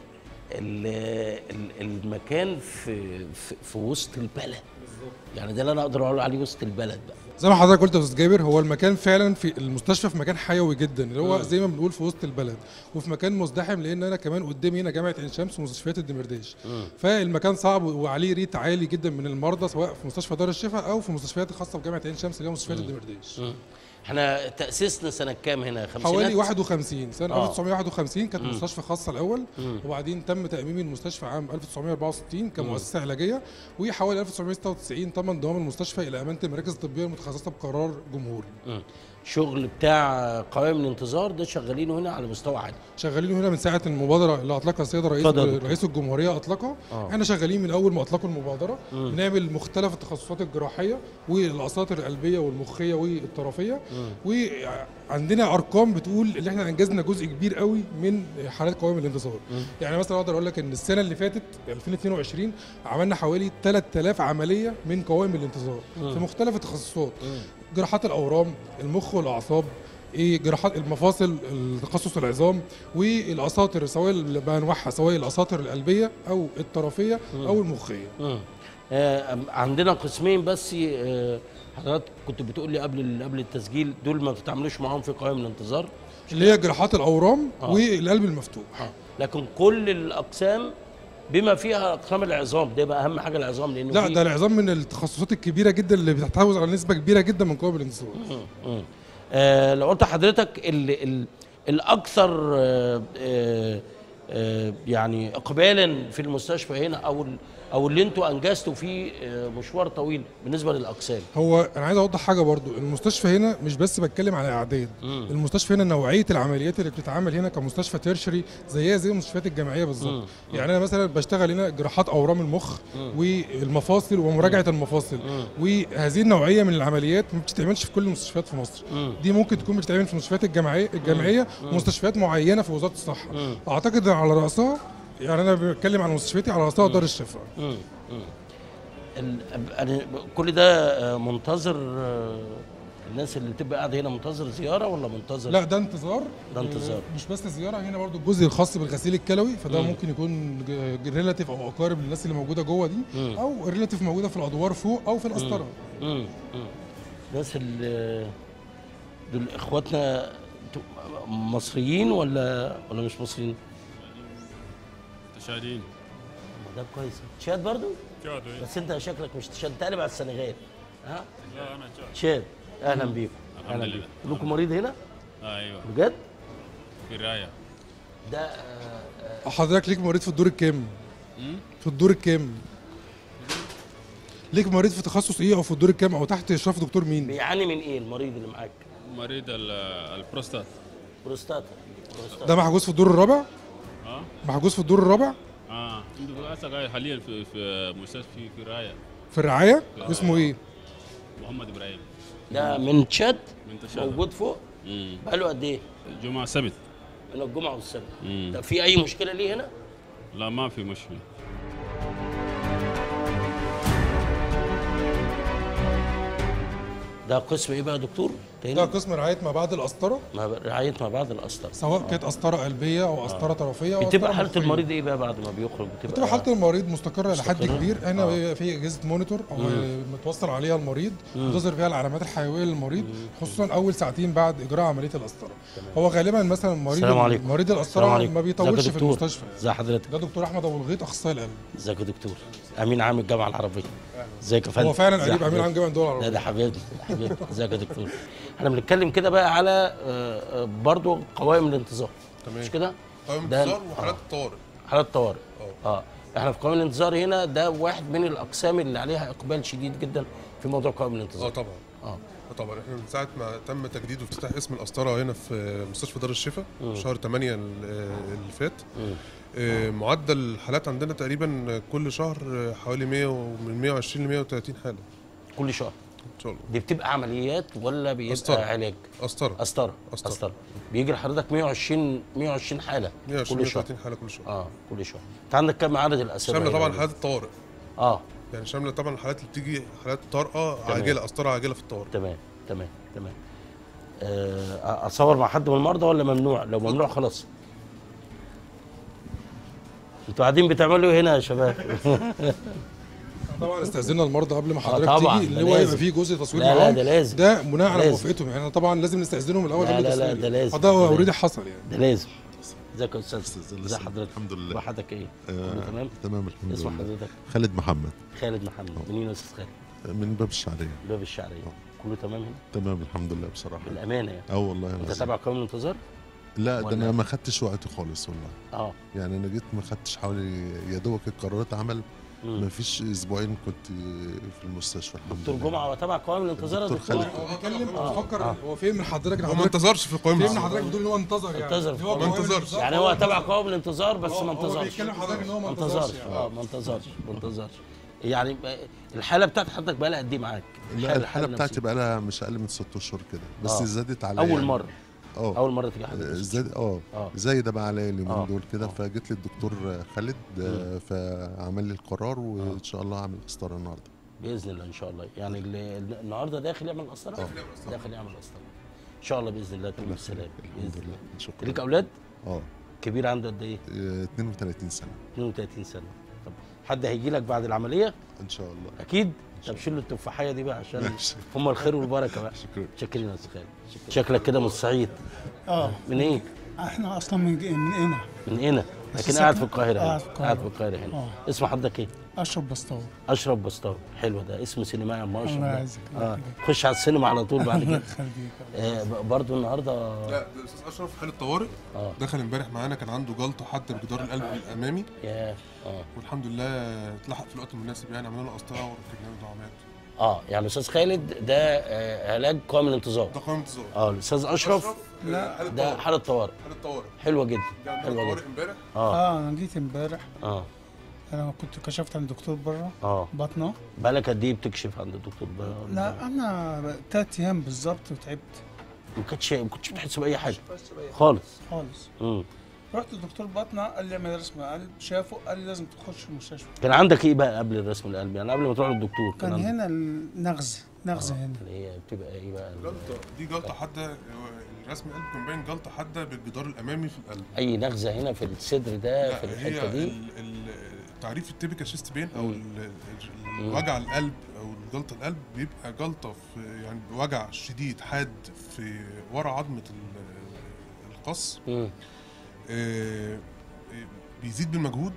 ال- ال- المكان في في, في وسط البلد يعني ده اللي انا اقدر اقول عليه وسط البلد بقى زي ما حضرتك قلت يا استاذ جابر هو المكان فعلا في المستشفى في مكان حيوي جدا اللي هو مم. زي ما بنقول في وسط البلد وفي مكان مزدحم لان انا كمان قدامي هنا جامعه عين شمس ومستشفيات الدمرداش فالمكان صعب وعليه ريت عالي جدا من المرضى سواء في مستشفى دار الشفاء او في مستشفيات الخاصه بجامعه عين شمس اللي هي مستشفيات الدمرداش مم. احنا تاسيسنا سنه كام هنا خمسينات حوالي 51 سنه آه. 1951 كانت مم. مستشفى خاصه الاول مم. وبعدين تم تاميم المستشفى عام 1964 مم. كمؤسسه علاجيه وحوالي 1996 تم انضمام المستشفى الى امانه المراكز الطبيه المتخصصه بقرار جمهوري مم. شغل بتاع قوائم الانتظار ده شغالينه هنا على مستوى عالي شغالين هنا من ساعه المبادره اللي اطلقها السيد رئيس اتفضل يا دكتور. رئيس الجمهوريه اطلقها آه. احنا شغالين من اول ما اطلقوا المبادره مم. بنعمل مختلف التخصصات الجراحيه والاساطر القلبيه والمخيه والطرفيه وعندنا ارقام بتقول ان احنا انجزنا جزء كبير قوي من حالات قوائم الانتصار مم. يعني مثلا اقدر اقول لك ان السنه اللي فاتت 2022 عملنا حوالي 3000 عمليه من قوائم الانتظار مم. في مختلف التخصصات مم. جراحات الاورام المخ والاعصاب ايه جراحات المفاصل التخصص العظام والاساطر سواء بانواعها سواء الاساطر القلبيه او الطرفيه او المخيه مم. آه عندنا قسمين بس آه حضرتك كنت بتقول لي قبل قبل التسجيل دول ما بتتعاملوش معاهم في قوائم الانتظار اللي هي جراحات الاورام آه. والقلب المفتوح آه. لكن كل الاقسام بما فيها اقسام العظام ده بقى اهم حاجه العظام لانه لا في- ده العظام من التخصصات الكبيره جدا اللي بتحتوي على نسبه كبيره جدا من قوائم الانتصار مم. مم. آه لو قلت لحضرتك ال ال الاكثر آه آه آه يعني اقبالا في المستشفى هنا او ال- او اللي انتوا انجزتوا فيه آه مشوار طويل بالنسبه للاقسام هو انا عايز اوضح حاجه برضو المستشفى هنا مش بس بتكلم على اعداد مم. المستشفى هنا نوعيه العمليات اللي بتتعمل هنا كمستشفى تيرشري زيها زي المستشفيات الجامعيه بالظبط مم. يعني انا مثلا بشتغل هنا جراحات اورام المخ مم. والمفاصل ومراجعه المفاصل مم. وهذه النوعيه من العمليات ما بتتعملش في كل المستشفيات في مصر مم. دي ممكن تكون بتتعمل في المستشفيات الجامعيه الجامعيه مم. ومستشفيات معينه في وزاره الصحه مم. اعتقد إن على راسها يعني انا بتكلم عن مستشفياتي على راسها دار الشفاء مم. مم. ال- أنا كل ده آه، منتظر آه، الناس اللي بتبقى قاعده هنا منتظر زياره ولا منتظر لا ده انتظار ده انتظار. آه، مش بس زياره هنا برضو الجزء الخاص بالغسيل الكلوي فده مم. ممكن يكون ريلاتيف او اقارب للناس اللي موجوده جوه دي مم. او ريلاتيف موجوده في الادوار فوق او في القسطره مم. مم. الناس اللي دول اخواتنا انتوا مصريين ولا ولا مش مصريين؟ تشادين ده كويس تشاد برضو؟ تشاد إيه. بس انت شكلك مش تشاد تقلب على السنغال ها؟ لا انا تشاد تشاد اهلا بيكم الحمد اهلا لله. بيكم لكم مريض هنا؟ ايوه بجد؟ في الرايه ده آه، آه، حضرتك ليك مريض في الدور الكام مم؟ في الدور الكام ليك مريض في تخصص ايه او في الدور الكام او تحت اشراف دكتور مين بيعاني من ايه المريض اللي معاك؟ مريض ال- البروستات بروستاتا بروستاتا ده محجوز في الدور الرابع اه محجوز في الدور الرابع اه عنده هسه قاعد حاليا في في مستشفى في رايه في الرعايه آه. اسمه ايه محمد ابراهيم ده من تشاد من تشاد موجود فوق مم. بقاله قد ايه؟ جمعه سبت من الجمعه والسبت مم. ده في اي مشكله ليه هنا؟ لا ما في مشكله ده قسم ايه بقى يا دكتور؟ تاني؟ ده قسم رعايه ما بعد القسطره ما رعايه ما بعد القسطره سواء كانت قسطره قلبيه او قسطره طرفيه او بتبقى قسطرة حاله مخية. المريض ايه بقى بعد ما بيخرج؟ بتبقى حاله المريض مستقره لحد مستقرة؟ كبير هنا آه. بيبقى في اجهزه مونيتور او مم. متوصل عليها المريض مم. بتظهر فيها العلامات الحيويه للمريض خصوصا اول ساعتين بعد اجراء عمليه القسطره هو غالبا مثلا مريض السلام عليكم مريض السلام القسطره عليكم. ما ازيك يا بيطولش في دكتور؟ المستشفى ازي حضرتك؟ ده دكتور احمد ابو الغيط اخصائي القلب ازيك يا دكتور؟ امين عام الجامعه العربيه ازيك يا فندم؟ هو فعلا ازي قريب امين حضرتك؟ عن جامعه الدول لا العربيه ده حبيبي حبيبي ازيك يا دكتور؟ احنا بنتكلم كده بقى على آه، آه، برضو قوائم الانتظار تمام. مش كده؟ قوائم ده- انتظار وحالات آه. الطوارئ حالات طوارئ اه احنا في قوائم الانتظار هنا ده واحد من الاقسام اللي عليها اقبال شديد جدا في موضوع قوائم الانتظار اه طبعا اه طبعا احنا من ساعه ما تم تجديد وافتتاح اسم القسطره هنا في مستشفى دار الشفاء مم. شهر 8 ال- اللي فات مم. آه، معدل الحالات عندنا تقريبا كل شهر آه، حوالي 100 ومن 120 ل 130 حاله كل شهر ان شاء الله دي بتبقى عمليات ولا بيبقى قسطرة. علاج قسطره قسطره قسطرة. قسطره بيجي لحضرتك 120 120 حاله 120 كل شهر 130 حاله كل شهر اه كل شهر انت عندك كام عدد الاسابيع شامله هنا طبعا دلوقتي؟ حالات الطوارئ اه يعني شامله طبعا الحالات اللي بتيجي حالات طارئه تمام. عاجله قسطره عاجله في الطوارئ تمام تمام تمام آه، اتصور مع حد من المرضى ولا ممنوع لو ممنوع خلاص انتوا قاعدين بتعملوا ايه هنا يا شباب طبعا استاذنا المرضى قبل ما آه حضرتك طبعا، تيجي ده اللي هو يبقى لازم. فيه جزء تصوير لا، لا، معاهم ده لازم. ده بناء على لازم. موافقتهم يعني طبعا لازم نستاذنهم الاول لا قبل لا لا التصوير ده لازم ده ده اوريدي لازم. حصل يعني ده لازم ازيك يا استاذ ازي حضرتك الحمد لله وحدك ايه آه، كله تمام تمام الحمد اسم لله حضرتك خالد محمد خالد محمد منين يا استاذ خالد من باب الشعريه باب الشعريه كله تمام هنا تمام الحمد لله بصراحه بالامانه يعني اه والله انت العظيم. تابع قانون الانتظار لا ده ولا- انا ما خدتش وقت خالص والله اه يعني انا جيت ما خدتش حوالي يا دوبك القرارات عمل مم. ما فيش اسبوعين كنت في المستشفى الحمد دكتور لله جمعه هو تابع قوائم الانتظار يا دكتور دكتور خالد. هو بيتكلم آه، بفكر آه. هو فين من حضرتك هو ما انتظرش في القوائم فين من الانتظار. حضرتك بتقول ان هو انتظر يعني انتظر اللي هو ما قوائم انتظرش. الانتظار. يعني هو تابع قوائم الانتظار بس هو- ما هو انتظرش بيتكلم حضرتك ان هو ما ما انتظرش انتظرش يعني. اه ما انتظرش ما انتظرش يعني بقى- الحاله بتاعت حضرتك بقى لها قد ايه معاك؟ لا الحاله بتاعتي النفسية. بقى لها مش اقل من ست اشهر كده بس آه. زادت عليا اول يعني. مره اه اول مره تيجي حضرتك زاد اه آه. زايده بقى عليا اليومين آه. دول كده فجيت للدكتور خالد آه، فعمل لي القرار وان شاء الله هعمل قسطره النهارده باذن الله ان شاء الله يعني ال- النهارده داخل يعمل قسطره داخل يعمل قسطره ان شاء الله باذن الله تكون بالسلامه باذن الله شكرا ليك اولاد؟ اه كبير عنده قد ايه؟ آه، 32 سنه 32 سنه طب حد هيجي لك بعد العمليه؟ ان شاء الله اكيد طب شيل له التفاحيه دي بقى عشان ماشي. هم الخير والبركه بقى شكرا شكرا يا استاذ خالد شكراً. شكلك كده من الصعيد اه من ايه؟ احنا اصلا من من هنا من هنا بس لكن قاعد في ساكن- القاهره قاعد هنا في القاهرة. قاعد في القاهره هنا آه. اسم حضرتك ايه؟ اشرف بسطاوي اشرف بسطاوي حلو ده اسم سينمائي ما شاء الله الله يعزك، الله اه يخليك. خش على السينما على طول بعد الله كده يخليك. آه ب- برضو النهارده لا ده الاستاذ اشرف حاله طوارئ اه دخل امبارح معانا كان عنده جلطه حتى بجدار القلب الامامي ياه اه والحمد لله اتلحق في الوقت المناسب يعني عملنا له قسطره وركبنا له دعامات اه يعني استاذ خالد ده آه علاج قائم الانتظار ده قائم انتظار اه الاستاذ اشرف لا ده حاله طوارئ حاله طوارئ حلوه جدا جه حلوه طوارئ جدا امبارح اه اه انا جيت امبارح اه انا كنت كشفت عند دكتور بره اه بطنه بالك قد ايه بتكشف عند الدكتور بقى لا انا ثلاث ايام بالظبط وتعبت ما كنتش ما كنتش بتحس باي حاجه خالص خالص امم رحت لدكتور بطنه قال لي اعمل رسم قلب شافه قال لي لازم تخش المستشفى كان عندك ايه بقى قبل الرسم القلب يعني قبل ما تروح للدكتور كان عندك- هنا النغز نغزه هنا اللي هي بتبقى ايه بقى ال- جلطه دي جلطه حاده الرسم القلب كان باين جلطه حاده بالجدار الامامي في القلب اي نغزه هنا في الصدر ده في لا الحته هي دي ال- ال- تعريف التيبيكال شيست بين او مم. ال- ال- مم. وجع القلب او جلطه القلب بيبقى جلطه في يعني وجع شديد حاد في ورا عظمه ال- القص مم. آه، بيزيد بالمجهود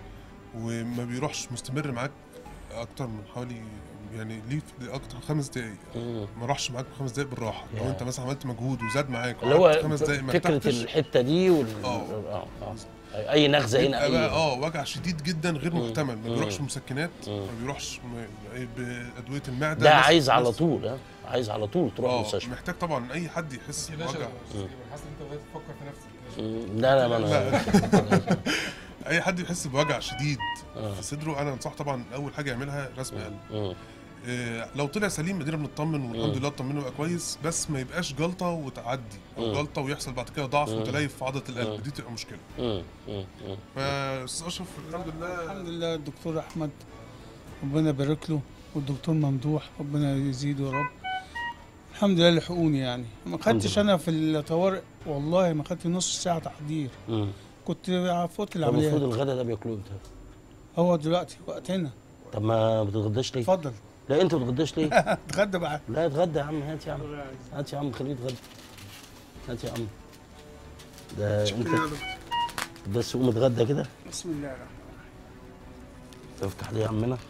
وما بيروحش مستمر معاك اكتر من حوالي يعني ليه في اكتر من خمس دقايق مم. ما راحش معاك خمس دقايق بالراحه لو يا. انت مثلا عملت مجهود وزاد معاك اللي هو وقعدت خمس دقايق ما فكره ارتحتش، الحته دي وال اه اه اه اي نغزه هنا بيبقى بقى اي اه وجع شديد جدا غير مم. محتمل ما مم. بيروحش مسكنات مم. ما بيروحش م- بادويه المعده ده ناس- عايز على ناس- طول ها عايز على طول تروح اه المستشفى محتاج طبعا اي حد يحس بوجع حاسس ان انت بقيت تفكر في نفسك مم. لا لا ما انا اي حد يحس بوجع شديد آه. في صدره انا انصح طبعا اول حاجه يعملها رسم قلب مم. آه، لو طلع سليم ادينا بنطمن والحمد مم. لله اطمنه بقى كويس بس ما يبقاش جلطه وتعدي او مم. جلطه ويحصل بعد كده ضعف مم. متليف في عضله مم. القلب دي تبقى مشكله مم. مم. مم. فاستاذ اشرف الحمد لله الحمد لله الدكتور احمد ربنا يبارك له والدكتور ممدوح ربنا يزيده يا رب الحمد لله لحقوني يعني ما خدتش لله. انا في الطوارئ والله ما خدت نص ساعه تحضير مم. كنت في اوضه طب العمليات المفروض الغدا ده بياكلوه امتى؟ هو دلوقتي وقتنا طب ما بتتغداش ليه؟ اتفضل لا انت ما بتتغداش ليه؟ اتغدى بقى لا اتغدى يا عم هات يا عم هات يا عم خليه يتغدى هات يا عم ده انت بس قوم اتغدى كده بسم الله الرحمن افتح دي يا عمنا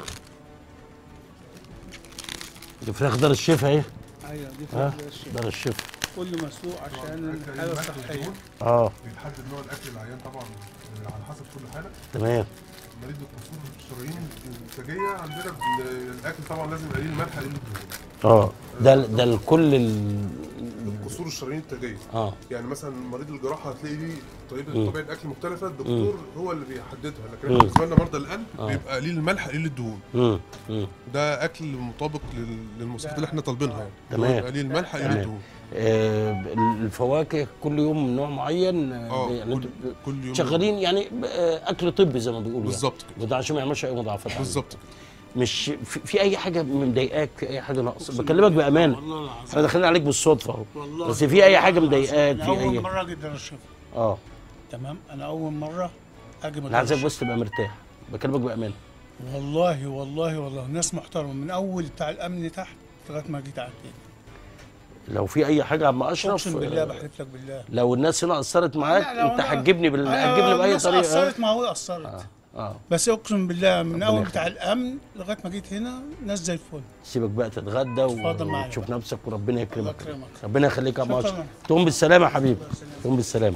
دي فراخ دار الشفا اهي ايوه دي ها فراخ دار الشفا. دار الشفا كل مسلوق عشان الحاله الصحيه اه بيتحدد نوع الاكل العيان طبعا على حسب كل حاله تمام مريض القصور الشرايين الانتاجيه عندنا بن- الاكل طبعا لازم يبقى قليل الملح قليل الدهون اه ده ده الكل ال... قصور الشرايين الانتاجيه اه يعني مثلا مريض الجراحه هتلاقي ليه طريقه مم. طبيعه اكل مختلفه الدكتور هو اللي بيحددها لكن مم. احنا بالنسبه لنا مرضى القلب آه. بيبقى قليل الملح قليل الدهون مم. مم. ده اكل مطابق لل- للمواصفات اللي احنا طالبينها يعني تمام هو قليل الملح قليل تمام. الدهون آه الفواكه كل يوم من نوع معين اه يعني كل, كل يوم شغالين يعني آه، اكل طبي زي ما بيقولوا بالظبط يعني. وده عشان ما يعملش اي مضاعفات عليه. بالظبط مش في, في اي حاجه مضايقاك في اي حاجه ناقصه بكلمك بامانه احنا داخلين عليك بالصدفه اهو والله بس في اي حاجه مضايقاك أنا في اول اي مره اجي دار الشفا اه تمام انا اول مره اجي انا مدار عايزك الشفا بس تبقى مرتاح بكلمك بامانه والله والله والله ناس محترمه من اول بتاع الامن تحت لغايه ما جيت على التاني لو في اي حاجه يا عم اشرف اقسم بالله آه، بحلف لك بالله لو الناس هنا اثرت معاك لا، لو انت أنا- هتجيبني بال... أنا هتجيبني باي الناس طريقه اثرت ما هو اثرت اه بس اقسم بالله من ربنا اول يخليك. بتاع الامن لغايه ما جيت هنا ناس زي الفل سيبك بقى تتغدى اتفضل معايا وتشوف نفسك وربنا يكرمك الله يكرمك. ربنا يخليك يا عم شكراً. اشرف تقوم بالسلامه يا حبيبي تقوم بالسلامه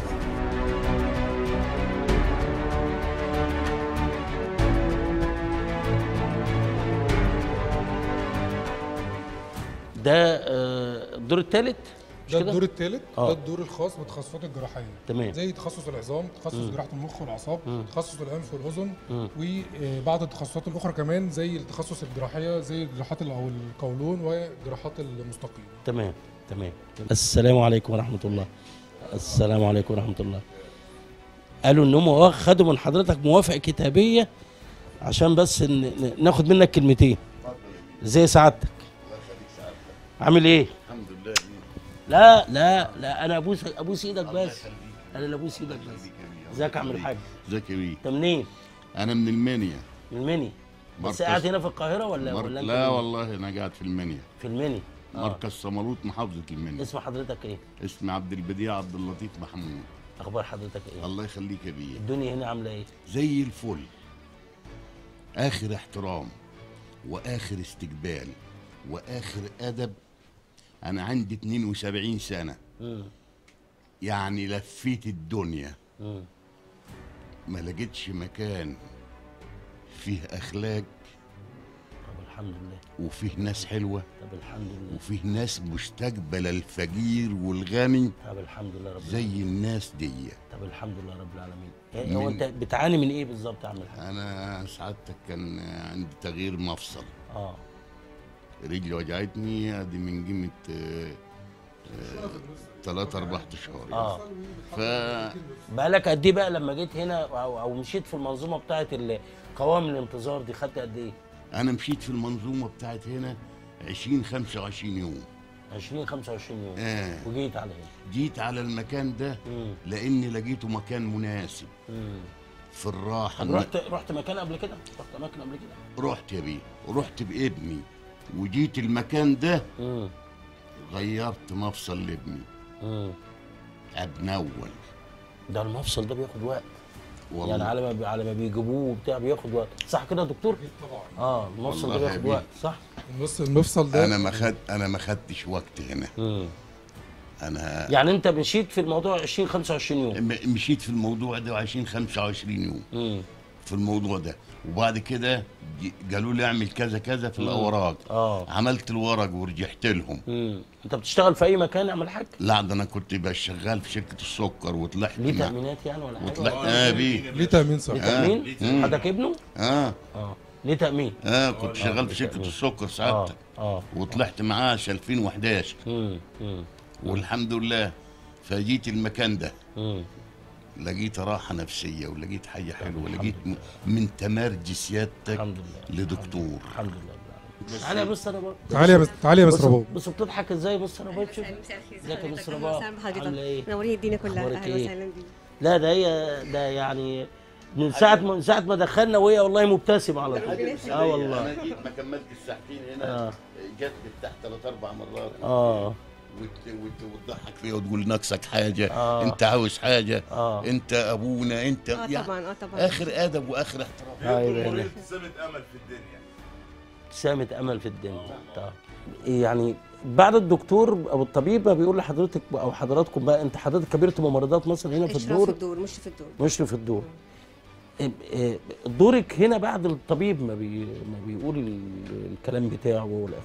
ده آه، الدور الثالث مش ده كده؟ الدور الثالث آه. ده الدور الخاص بالتخصصات الجراحيه تمام. زي تخصص العظام تخصص مم. جراحه المخ والاعصاب مم. تخصص الانف والاذن مم. وبعض التخصصات الاخرى كمان زي التخصص الجراحيه زي جراحات ال- او القولون وجراحات المستقيم تمام تمام السلام عليكم ورحمه الله السلام عليكم ورحمه الله قالوا ان هم وا- خدوا من حضرتك موافقه كتابيه عشان بس ن- ن- ناخد منك كلمتين زي سعادتك عامل ايه الحمد لله لا لا لا انا ابوس ابوس ايدك بس انا اللي ابوس ايدك بس ازيك يا عم الحاج ازيك يا بيه انت منين انا من المنيا من المني بس مركز- قاعد هنا في القاهره ولا مر... ولا انت لا منين؟ والله انا قاعد في المنيا في المني آه. مركز صمالوط محافظه المنيا اسم حضرتك ايه اسمي عبد البديع عبد اللطيف محمود اخبار حضرتك ايه الله يخليك يا بيه الدنيا هنا عامله ايه زي الفل اخر احترام واخر استقبال واخر ادب انا عندي 72 سنه مم. يعني لفيت الدنيا مم. ما لقيتش مكان فيه اخلاق طب الحمد لله وفيه ناس حلوه طب الحمد لله وفيه ناس مستقبله الفقير والغني طب الحمد لله رب زي الناس دي طب الحمد لله رب العالمين إيه هو من- انت بتعاني من ايه بالظبط يا عم الحاج انا سعادتك كان عندي تغيير مفصل اه رجلي وجعتني ادي من قيمه آه، آه، ثلاثة أربع أشهر اه ف بقالك قد ايه بقى لما جيت هنا او, أو مشيت في المنظومه بتاعه ال- قوام الانتظار دي خدت قد ايه أنا مشيت في المنظومة بتاعت هنا 20 25 يوم 20 25 يوم آه. وجيت على هنا جيت على المكان ده مم. لأني لقيته مكان مناسب مم. في الراحة طب رحت رحت مكان قبل كده رحت اماكن قبل كده رحت يا بيه ورحت بابني وجيت المكان ده مم. غيرت مفصل لابني مم. ابن اول ده المفصل ده بياخد وقت والله. يعني على ما بي- على ما بيجيبوه وبتاع بياخد وقت صح كده يا دكتور طبعا اه المفصل ده والله يا بياخد بيه. وقت صح بص المفصل ده انا ما خد انا ما خدتش وقت هنا مم. انا يعني انت مشيت في الموضوع 20 25 يوم م- مشيت في الموضوع ده 20 25 يوم مم. في الموضوع ده وبعد كده ج- قالوا لي اعمل كذا كذا في مم. الاوراق اه عملت الورق ورجعت لهم مم. انت بتشتغل في اي مكان يا عم الحاج لا ده انا كنت بقى شغال في شركه السكر وطلعت ليه مع- تامينات يعني ولا حاجه وطلعت ولا اه بيه ليه تامين صحي ليه تامين مم. حضرتك ابنه اه اه ليه تامين اه كنت آه، شغال ليه في شركه تأمين. السكر سعادتك اه وطلعت معاش 2011 مم. مم. والحمد لله فجيت المكان ده مم. لقيت راحة نفسية ولقيت حاجة حلوة لقيت م- من تمرج سيادتك الحمد لله لدكتور الحمد لله تعالى يا مستر رباب تعالى يا مس- تعالى يا مستر بص- رباب. بص بتضحك ازاي يا مستر رباب شوف ازيك يا مستر رباب عامله ايه نورين الدنيا كلها أخبارك اهلا إيه؟ وسهلا بيك لا ده هي ده يعني من ساعة ما من ساعة ما دخلنا وهي والله مبتسمة على طول اه والله انا جيت ما كملت الساعتين هنا آه. جت تحت ثلاث اربع مرات اه وت- وت- وتضحك فيها وتقول ناقصك حاجه آه. انت عاوز حاجه آه. انت ابونا انت اه يعني طبعا اه طبعا اخر ادب واخر احترام ايوه أيوة. ابتسامة امل في الدنيا ابتسامة امل في الدنيا طب يعني بعد الدكتور او الطبيب ما بيقول لحضرتك او حضراتكم بقى انت حضرتك كبيره ممرضات مصر هنا في اشراف الدور الدور مش في الدور مشرف الدور آه، آه، دورك هنا بعد الطبيب ما, بي ما بيقول ال- الكلام بتاعه والآخر.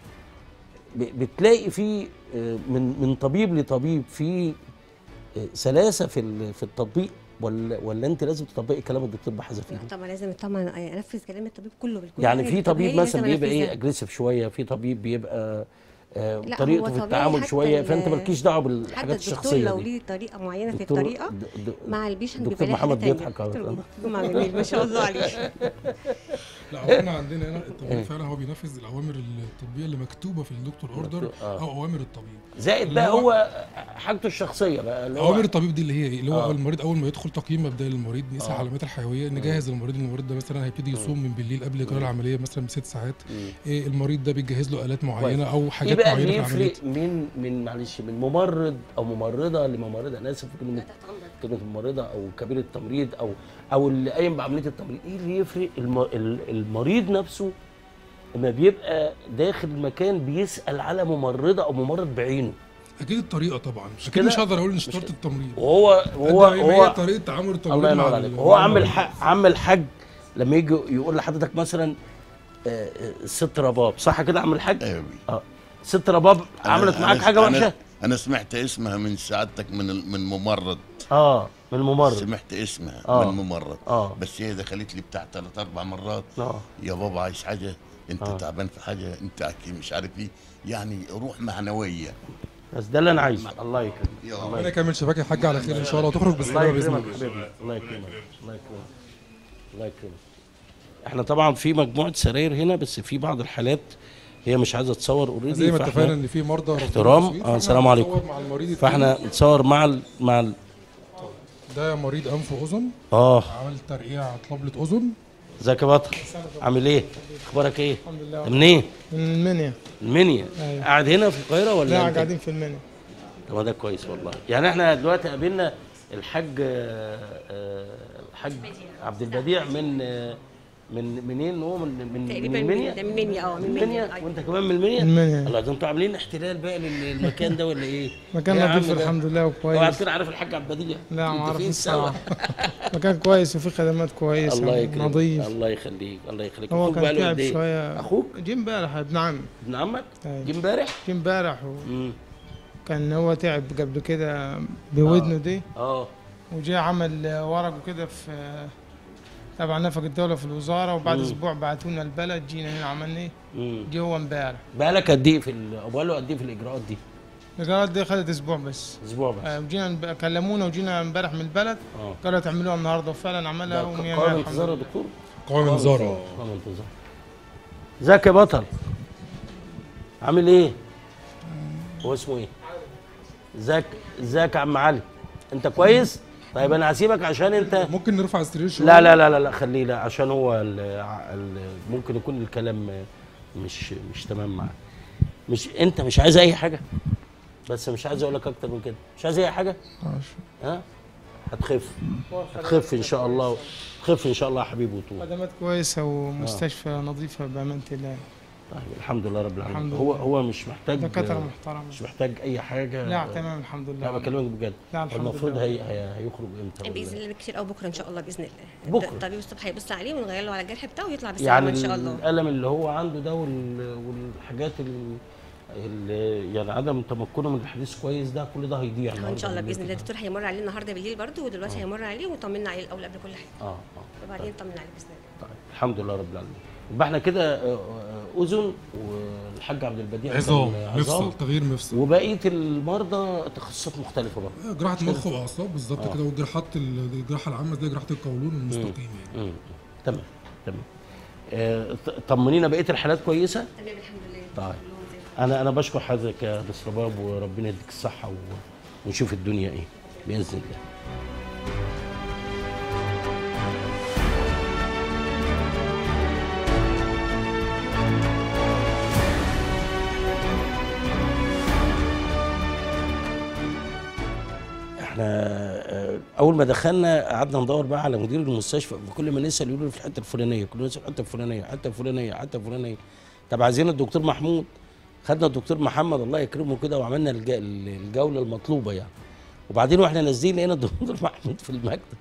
ب- بتلاقي في آه، من من طبيب لطبيب في آه، سلاسه في ال- في التطبيق ولا ولا انت لازم تطبقي كلام الدكتور بحذافيره طبعا لازم طبعا انفذ كلام الطبيب كله بالكل يعني حاجة في طبيب الطبيعية مثلا لازم بيبقى ايه أنفذها. اجريسيف شويه في طبيب بيبقى آه لا، طريقته هو في طبيعي التعامل حتى شويه ال- فانت مالكيش دعوه حتى بالحاجات الدكتور الشخصيه لو دي ليه طريقه معينه في دكتور- الطريقه د- د- مع البيشنت دكتور بيبقى ليه محمد حاجة بيضحك تانية. أهو. دكتور محمد جميل ما شاء الله عليه لا هو احنا عندنا هنا إيه. الطبيب فعلا هو بينفذ الاوامر الطبيه اللي مكتوبه في الدكتور اوردر آه. او اوامر الطبيب زائد اللي بقى هو حاجته الشخصيه بقى اللي هو اوامر الطبيب دي اللي هي ايه اللي هو آه. المريض اول ما يدخل تقييم مبدئي للمريض نقيس آه. العلامات الحيويه نجهز المريض ان المريض ده مثلا هيبتدي يصوم من بالليل قبل اجراء العمليه مثلا بست ساعات إيه المريض ده بيجهز له الات معينه او ايه حاجات بقى معينه اللي في العمليه يفرق من من معلش من ممرض او ممرضه لممرضه انا اسف في كلمه كلمه ممرضه او كبير التمريض او او اللي قايم بعمليه التمريض ايه اللي يفرق الم... ال- المريض نفسه لما بيبقى داخل المكان بيسال على ممرضه او ممرض بعينه اكيد الطريقه طبعا مش اكيد كده؟ مش هقدر اقول ان شطاره التمريض وهو قد هو ما هي هو طريقه تعامل التمريض الله مع ينور ال- عليك مع هو عم المريض. الحاج عم الحاج لما يجي يقول لحضرتك مثلا آه، آه، ست رباب صح كده عم الحاج؟ ايوه اه ست رباب عملت أنا- معاك أنا- حاجه أنا- وحشه؟ انا سمعت اسمها من سعادتك من ال- من ممرض اه من ممرض سمعت اسمها آه. من ممرض آه. بس هي دخلت لي بتاع ثلاث اربع مرات آه. يا بابا عايز حاجه انت آه. تعبان في حاجه انت أكيد مش عارف ايه يعني روح معنويه بس ده اللي انا عايزه الله يكرمك الله ربنا يكمل شباك يا حاج على خير ان شاء الله وتخرج الله بالسلامه باذن يكرمك الله حبيبي الله يكرمك الله يكرمك الله يكرمك احنا طبعا في مجموعه سراير هنا بس في بعض الحالات هي مش عايزه تصور اوريدي زي ما اتفقنا ان في مرضى رافضين احترام التصوير، اه فاحنا السلام عليكم هنصور مع المريض التاني. فاحنا نتصور مع ال... مع ال... ده مريض انف واذن اه عمل ترقيع طبلة اذن ازيك يا بطل عامل ايه اخبارك ايه الحمد لله. منين من المنيا المنيا أيوة. قاعد هنا في القاهره ولا لا أنت؟ قاعدين في المنيا طب ما ده كويس والله يعني احنا دلوقتي قابلنا الحاج آه، آه، الحاج عبد البديع من آه، من منين هو من من من تقريبا المنيا من- من المنيا، اه، من المنيا المنيا، أيوة. وانت كمان من المنيا من المنيا. الله ده انتوا عاملين احتلال بقى للمكان ده ولا ايه مكان إيه يا نظيف عم ده؟ الحمد لله وكويس اوعى تكون عارف الحاج عبد البديع لا ما انت اعرفش فين سوا الصراحه مكان كويس وفيه خدمات كويسه الله يكرمك نظيف الله يخليك الله يخليك هو أخوك كان بقاله تعب قد إيه؟ شويه اخوك جه امبارح ابن عمي ابن عمك أيوة. جه امبارح جه امبارح و... كان هو تعب قبل كده بودنه دي اه وجه عمل ورقه كده في تبع نفق الدولة في الوزارة وبعد مم. أسبوع بعتونا البلد جينا هنا عملنا إيه؟ مم. جه هو امبارح بقالك قد ايه في ال- بقاله قد ايه في الاجراءات دي الإجراءات دي خدت أسبوع بس اسبوع بس آه، وجينا نب- كلمونا وجينا امبارح من البلد اه قالوا تعملوها النهارده وفعلا عملها ده ومية قوام مية الحمد انتظار يا لله. دكتور قوام انذار اه. قوام انتظار ازيك يا بطل عامل ايه هو اسمه ايه ازيك ازيك يا عم علي انت كويس طيب انا هسيبك عشان انت ممكن نرفع السرير شويه لا لا لا لا, لا خليه لا عشان هو ال ال ممكن يكون الكلام مش مش تمام معاه مش انت مش عايز اي حاجه بس مش عايز اقول لك اكتر من كده مش عايز اي حاجه ها هتخف هتخف ان شاء الله تخف ان شاء الله يا حبيبي وطول خدمات كويسة ومستشفى نظيفة بأمانة الله طيب الحمد لله رب العالمين الحمد هو لله. هو مش محتاج دكاترة محترمة. مش محتاج اي حاجه لا تمام الحمد لله لا بكلمك بجد لا الحمد المفروض لله. هي هي هيخرج امتى باذن ولا- الله كتير قوي بكره ان شاء الله باذن الله بكرة. الطبيب الصبح هيبص عليه ونغير له على الجرح بتاعه ويطلع بالسلامه يعني ان شاء الله الالم اللي هو عنده ده وال- والحاجات اللي اللي يعني عدم تمكنه من الحديث كويس ده كل ده هيضيع اه ان النهاردة شاء الله بالليل باذن الله كده. الدكتور هيمر عليه النهارده بالليل برضه ودلوقتي آه. هيمر عليه وطمنا عليه الاول قبل كل حاجه اه اه وبعدين طمنا عليه باذن الله طيب الحمد لله رب العالمين يبقى احنا كده آه، آه، اذن والحاج عبد البديع عظام كان مفصل تغيير مفصل وبقيه المرضى تخصصات مختلفه بقى جراحه مخ واعصاب بالظبط آه. كده والجراحات ال- الجراحه العامه زي جراحه القولون والمستقيم يعني مم. تمام تمام آه، ط- طمنينا بقيه الحالات كويسه تمام الحمد لله طيب انا انا بشكر حضرتك يا مستر باب وربنا يديك الصحه و... ونشوف الدنيا ايه باذن الله احنا آه، اول ما دخلنا قعدنا ندور بقى على مدير المستشفى كل ما نسال يقولوا في الحته الفلانيه كل ما نسال الحته الفلانيه الحته الفلانيه الحته الفلانيه طب عايزين الدكتور محمود خدنا الدكتور محمد الله يكرمه كده وعملنا الج- الجوله المطلوبه يعني وبعدين واحنا نازلين لقينا الدكتور محمود في المكتب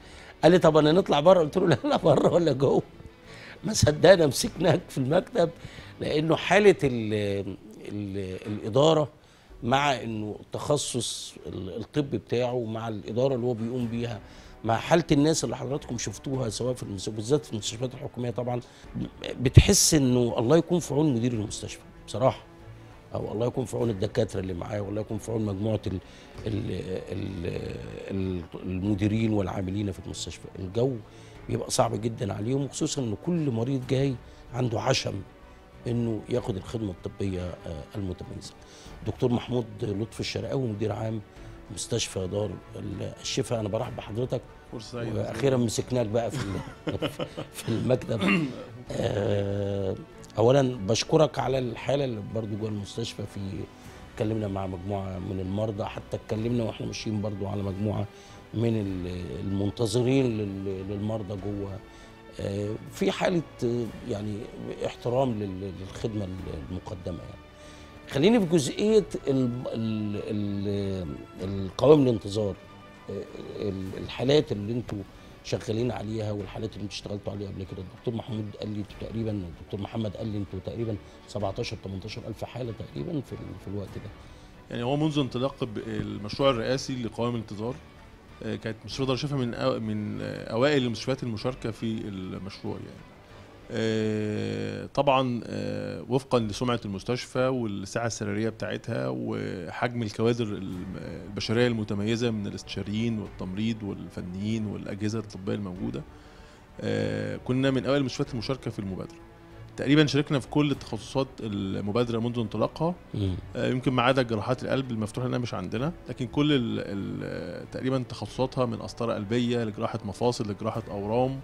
قال لي طب انا نطلع بره قلت له لا لا بره ولا جوه ما صدقنا مسكناك في المكتب لانه حاله ال ال الاداره مع انه التخصص ال- الطبي بتاعه مع الاداره اللي هو بيقوم بيها مع حاله الناس اللي حضراتكم شفتوها سواء في المس- بالذات في المستشفيات الحكوميه طبعا بتحس انه الله يكون في عون مدير المستشفى بصراحه او الله يكون في عون الدكاتره اللي معاه والله يكون في عون مجموعه ال ال ال ال المديرين والعاملين في المستشفى الجو بيبقى صعب جدا عليهم وخصوصا ان كل مريض جاي عنده عشم انه ياخد الخدمه الطبيه آه، المتميزه دكتور محمود لطفي الشرقاوي مدير عام مستشفى دار ال- الشفاء انا برحب بحضرتك فرصة سعيدة. واخيرا مسكناك بقى في ال- في المكتب آه، اولا بشكرك على الحاله اللي برضو جوه المستشفى في اتكلمنا مع مجموعه من المرضى حتى اتكلمنا واحنا ماشيين برضو على مجموعه من ال- المنتظرين لل- للمرضى جوه آه، في حاله آه، يعني احترام لل- للخدمه المقدمه يعني خليني في جزئيه ال ال ال القوائم الانتظار آه، ال- الحالات اللي انتوا شغالين عليها والحالات اللي انتوا اشتغلتوا عليها قبل كده الدكتور محمود قال لي انتوا تقريبا الدكتور محمد قال لي انتوا تقريبا 17 18 الف حاله تقريبا في ال- في الوقت ده يعني هو منذ انطلاق ب- المشروع الرئاسي لقوائم الانتظار آه، كانت مستشفى دار الشفا من أو من آه، اوائل المستشفيات المشاركه في المشروع يعني آه، طبعا آه، وفقا لسمعه المستشفى والسعه السريريه بتاعتها وحجم الكوادر الم- البشريه المتميزه من الاستشاريين والتمريض والفنيين والاجهزه الطبيه الموجوده آه، كنا من اوائل المستشفيات المشاركه في المبادره تقريبا شاركنا في كل تخصصات المبادره منذ انطلاقها مم. آه، يمكن ما عدا جراحات القلب المفتوحه لانها مش عندنا لكن كل ال ال تقريبا تخصصاتها من قسطره قلبيه لجراحه مفاصل لجراحه اورام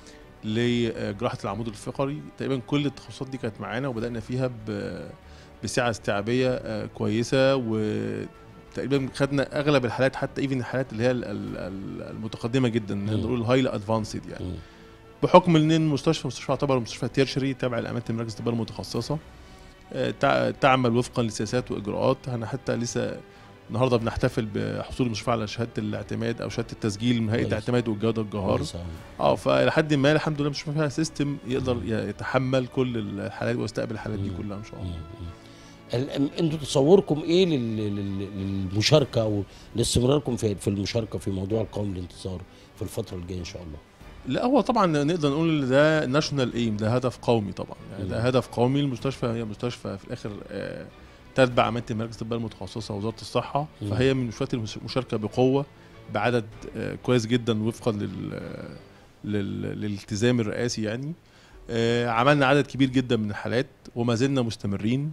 لجراحه العمود الفقري تقريبا كل التخصصات دي كانت معانا وبدانا فيها ب- بسعه استيعابيه آه، كويسه وتقريبا خدنا اغلب الحالات حتى ايفن الحالات اللي هي ال- ال- ال- المتقدمه جدا نقدر نقول هايلي ادفانسد يعني بحكم ان المستشفى مستشفى يعتبر مستشفى تيرشري تابع لامانه المراكز الطبيه المتخصصه آه، تع- تعمل وفقا لسياسات واجراءات احنا حتى لسه النهارده بنحتفل بحصول المستشفى على شهاده الاعتماد او شهاده التسجيل من هيئه كويس. الاعتماد والجوده الجهار كويس أوي. اه فلحد ما الحمد لله المستشفى فيها سيستم يقدر يتحمل كل الحالات ويستقبل الحالات دي كلها ان شاء الله ال- انتوا تصوركم ايه لل- لل- للمشاركه او لاستمراركم في في المشاركه في موضوع القوم الانتصار في الفتره الجايه ان شاء الله لا هو طبعا نقدر نقول ده ناشونال ايم ده هدف قومي طبعا يعني ده مم. هدف قومي المستشفى هي مستشفى في الاخر آه، تتبع امانه المراكز الطبيه المتخصصه وزاره الصحه مم. فهي من المستشفيات المشاركه بقوه بعدد آه، كويس جدا وفقا لل لل- للالتزام الرئاسي يعني آه، عملنا عدد كبير جدا من الحالات وما زلنا مستمرين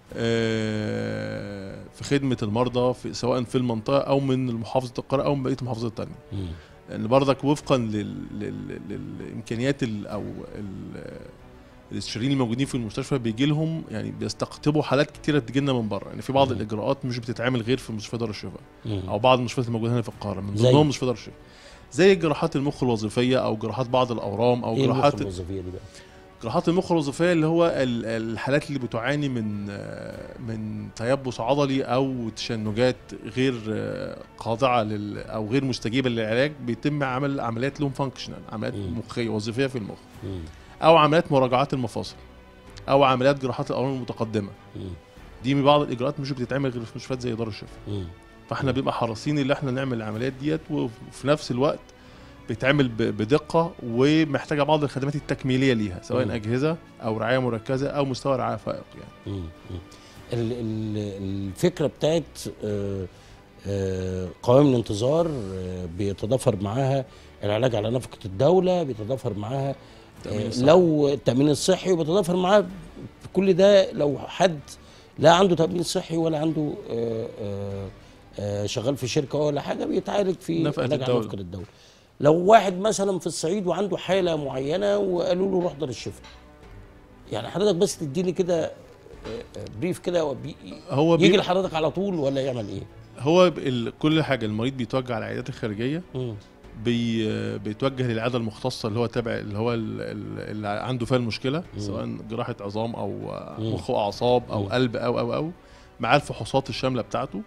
آه، في خدمه المرضى في سواء في المنطقه او من محافظه القاهره او من بقيه المحافظات الثانيه لان برضك وفقا لل... لل... للامكانيات ال... او ال... الاستشاريين الموجودين في المستشفى بيجي لهم يعني بيستقطبوا حالات كتيره بتجي لنا من بره يعني في بعض الاجراءات مش بتتعمل غير في مستشفى دار الشفاء مم. او بعض المستشفيات الموجوده هنا في القاهره من زي؟ ضمنهم مستشفى دار الشفاء زي جراحات المخ الوظيفيه او جراحات بعض الاورام او ايه المخ جراحات الوظيفيه دي بقى جراحات المخ الوظيفيه اللي هو ال- الحالات اللي بتعاني من آه، من تيبس عضلي او تشنجات غير آه، خاضعه لل او غير مستجيبه للعلاج بيتم عمل عمليات لهم فانكشنال عمليات مخيه وظيفيه في المخ مم. او عمليات مراجعات المفاصل او عمليات جراحات الاورام المتقدمه مم. دي من بعض الاجراءات مش بتتعمل غير في مستشفيات زي دار الشفاء مم. فاحنا بيبقى حريصين ان احنا نعمل العمليات ديت وفي نفس الوقت بيتعمل ب- بدقه ومحتاجه بعض الخدمات التكميليه ليها سواء مم. اجهزه او رعايه مركزه او مستوى رعايه فائق يعني مم. مم. ال- ال- الفكره بتاعت آه، آه، قوائم الانتظار آه، بيتضافر معاها العلاج على نفقه الدوله بيتضافر معاها التأمين آه، الصحي. لو التامين الصحي وبيتضافر معاه في كل ده لو حد لا عنده تامين صحي ولا عنده آه، آه، آه، شغال في شركه ولا حاجه بيتعالج في نفقة علاج على الدولة. نفقه الدوله لو واحد مثلا في الصعيد وعنده حاله معينه وقالوا له روح دار الشفاء يعني حضرتك بس تديني كده آه، آه، بريف كده وبي- هو يجي بي- لحضرتك على طول ولا يعمل ايه؟ هو ب- ال- كل حاجه المريض بيتوجه على العيادات الخارجيه مم. بي بيتوجه للعياده المختصه اللي هو تابع اللي هو ال- ال- اللي عنده فيها المشكله مم. سواء جراحه عظام او مم. مخ واعصاب او مم. قلب او او او مع الفحوصات الشامله بتاعته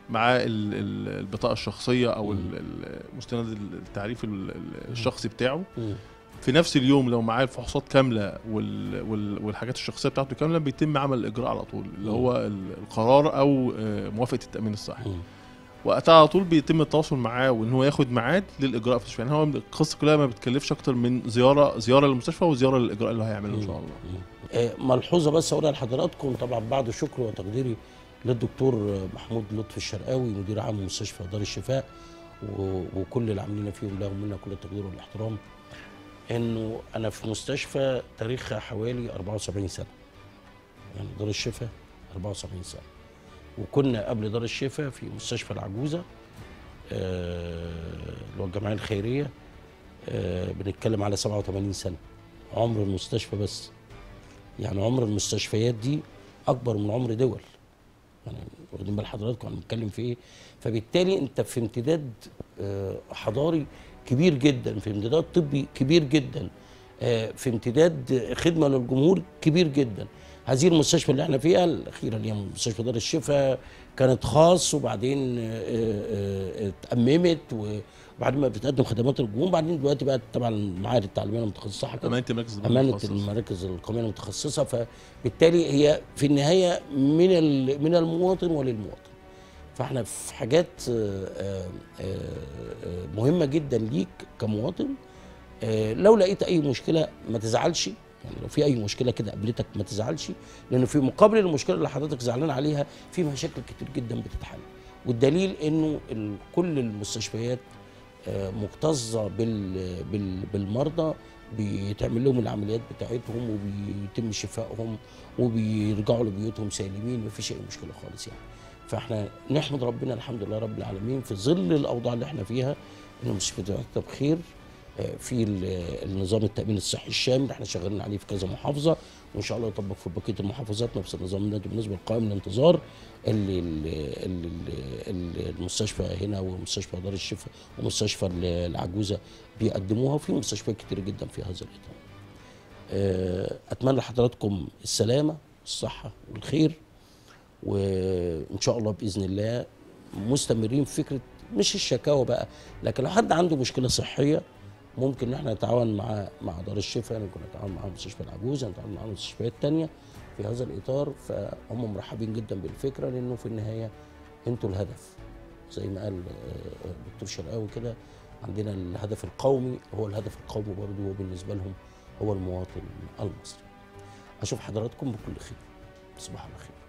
معاه ال- ال- البطاقه الشخصيه او ال- ال- مستند التعريف ال- ال- الشخصي بتاعه في نفس اليوم لو معاه الفحوصات كامله وال وال والحاجات الشخصيه بتاعته كامله بيتم عمل الاجراء على طول اللي هو ال- القرار او آه، موافقه التامين الصحي وقتها على طول بيتم التواصل معاه وان هو ياخد ميعاد للاجراء في المستشفى يعني هو القصه كلها ما بتكلفش اكتر من زياره زياره للمستشفى وزياره للاجراء اللي هيعمله ان شاء الله آه، ملحوظه بس اقولها لحضراتكم طبعا بعد شكر وتقديري للدكتور آه، محمود لطفي الشرقاوي مدير عام مستشفى دار الشفاء و- وكل اللي عاملين فيهم لهم منا كل التقدير والاحترام انه انا في مستشفى تاريخها حوالي 74 سنه يعني دار الشفاء 74 سنه وكنا قبل دار الشفاء في مستشفى العجوزه آه، اللي هو الجمعيه الخيريه آه، بنتكلم على 87 سنه عمر المستشفى بس يعني عمر المستشفيات دي اكبر من عمر دول يعني واخدين بال حضراتكم انا بنتكلم في ايه فبالتالي انت في امتداد آه، حضاري كبير جدا في امتداد طبي كبير جدا آه، في امتداد خدمه للجمهور كبير جدا هذه المستشفى اللي احنا فيها الاخيره اللي هي مستشفى دار الشفاء كانت خاص وبعدين آه، آه، آه، اتأممت وبعدين ما بتقدم خدمات للجمهور وبعدين دلوقتي بقت طبعا المعاهد التعليميه المتخصصه صح كده؟ امانه المركز امانه المتخصص. المراكز القوميه المتخصصه فبالتالي هي في النهايه من ال- من المواطن وللمواطن فاحنا في حاجات آه، آه، آه، مهمه جدا ليك كمواطن آه، لو لقيت اي مشكله ما تزعلش يعني لو في اي مشكله كده قابلتك ما تزعلش لانه في مقابل المشكله اللي حضرتك زعلان عليها في مشاكل كتير جدا بتتحل والدليل انه ال- كل المستشفيات آه، مكتظه بال بال بالمرضى بيتعمل لهم العمليات بتاعتهم وبيتم شفائهم وبيرجعوا لبيوتهم سالمين مفيش اي مشكله خالص يعني فاحنا نحمد ربنا الحمد لله رب العالمين في ظل الاوضاع اللي احنا فيها ان المستشفيات بتاعتنا بخير آه، في ال- النظام التامين الصحي الشامل احنا شغالين عليه في كذا محافظه وان شاء الله يطبق في بقيه المحافظات نفس النظام ده بالنسبه لقائم الانتظار اللي, اللي, اللي, اللي المستشفى هنا ومستشفى دار الشفاء ومستشفى ال- العجوزه بيقدموها وفي مستشفيات كتير جدا في هذا الاطار. آه، اتمنى لحضراتكم السلامه والصحه والخير وان شاء الله باذن الله مستمرين في فكره مش الشكاوى بقى لكن لو حد عنده مشكله صحيه ممكن ان احنا نتعاون مع مع دار الشفاء ممكن نتعاون مع مستشفى العجوز نتعاون مع مستشفيات تانية في هذا الاطار فهم مرحبين جدا بالفكره لانه في النهايه انتوا الهدف زي ما قال آه، الدكتور شرقاوي كده عندنا الهدف القومي هو الهدف القومي برضه هو بالنسبه لهم هو المواطن المصري اشوف حضراتكم بكل خير تصبحوا على خير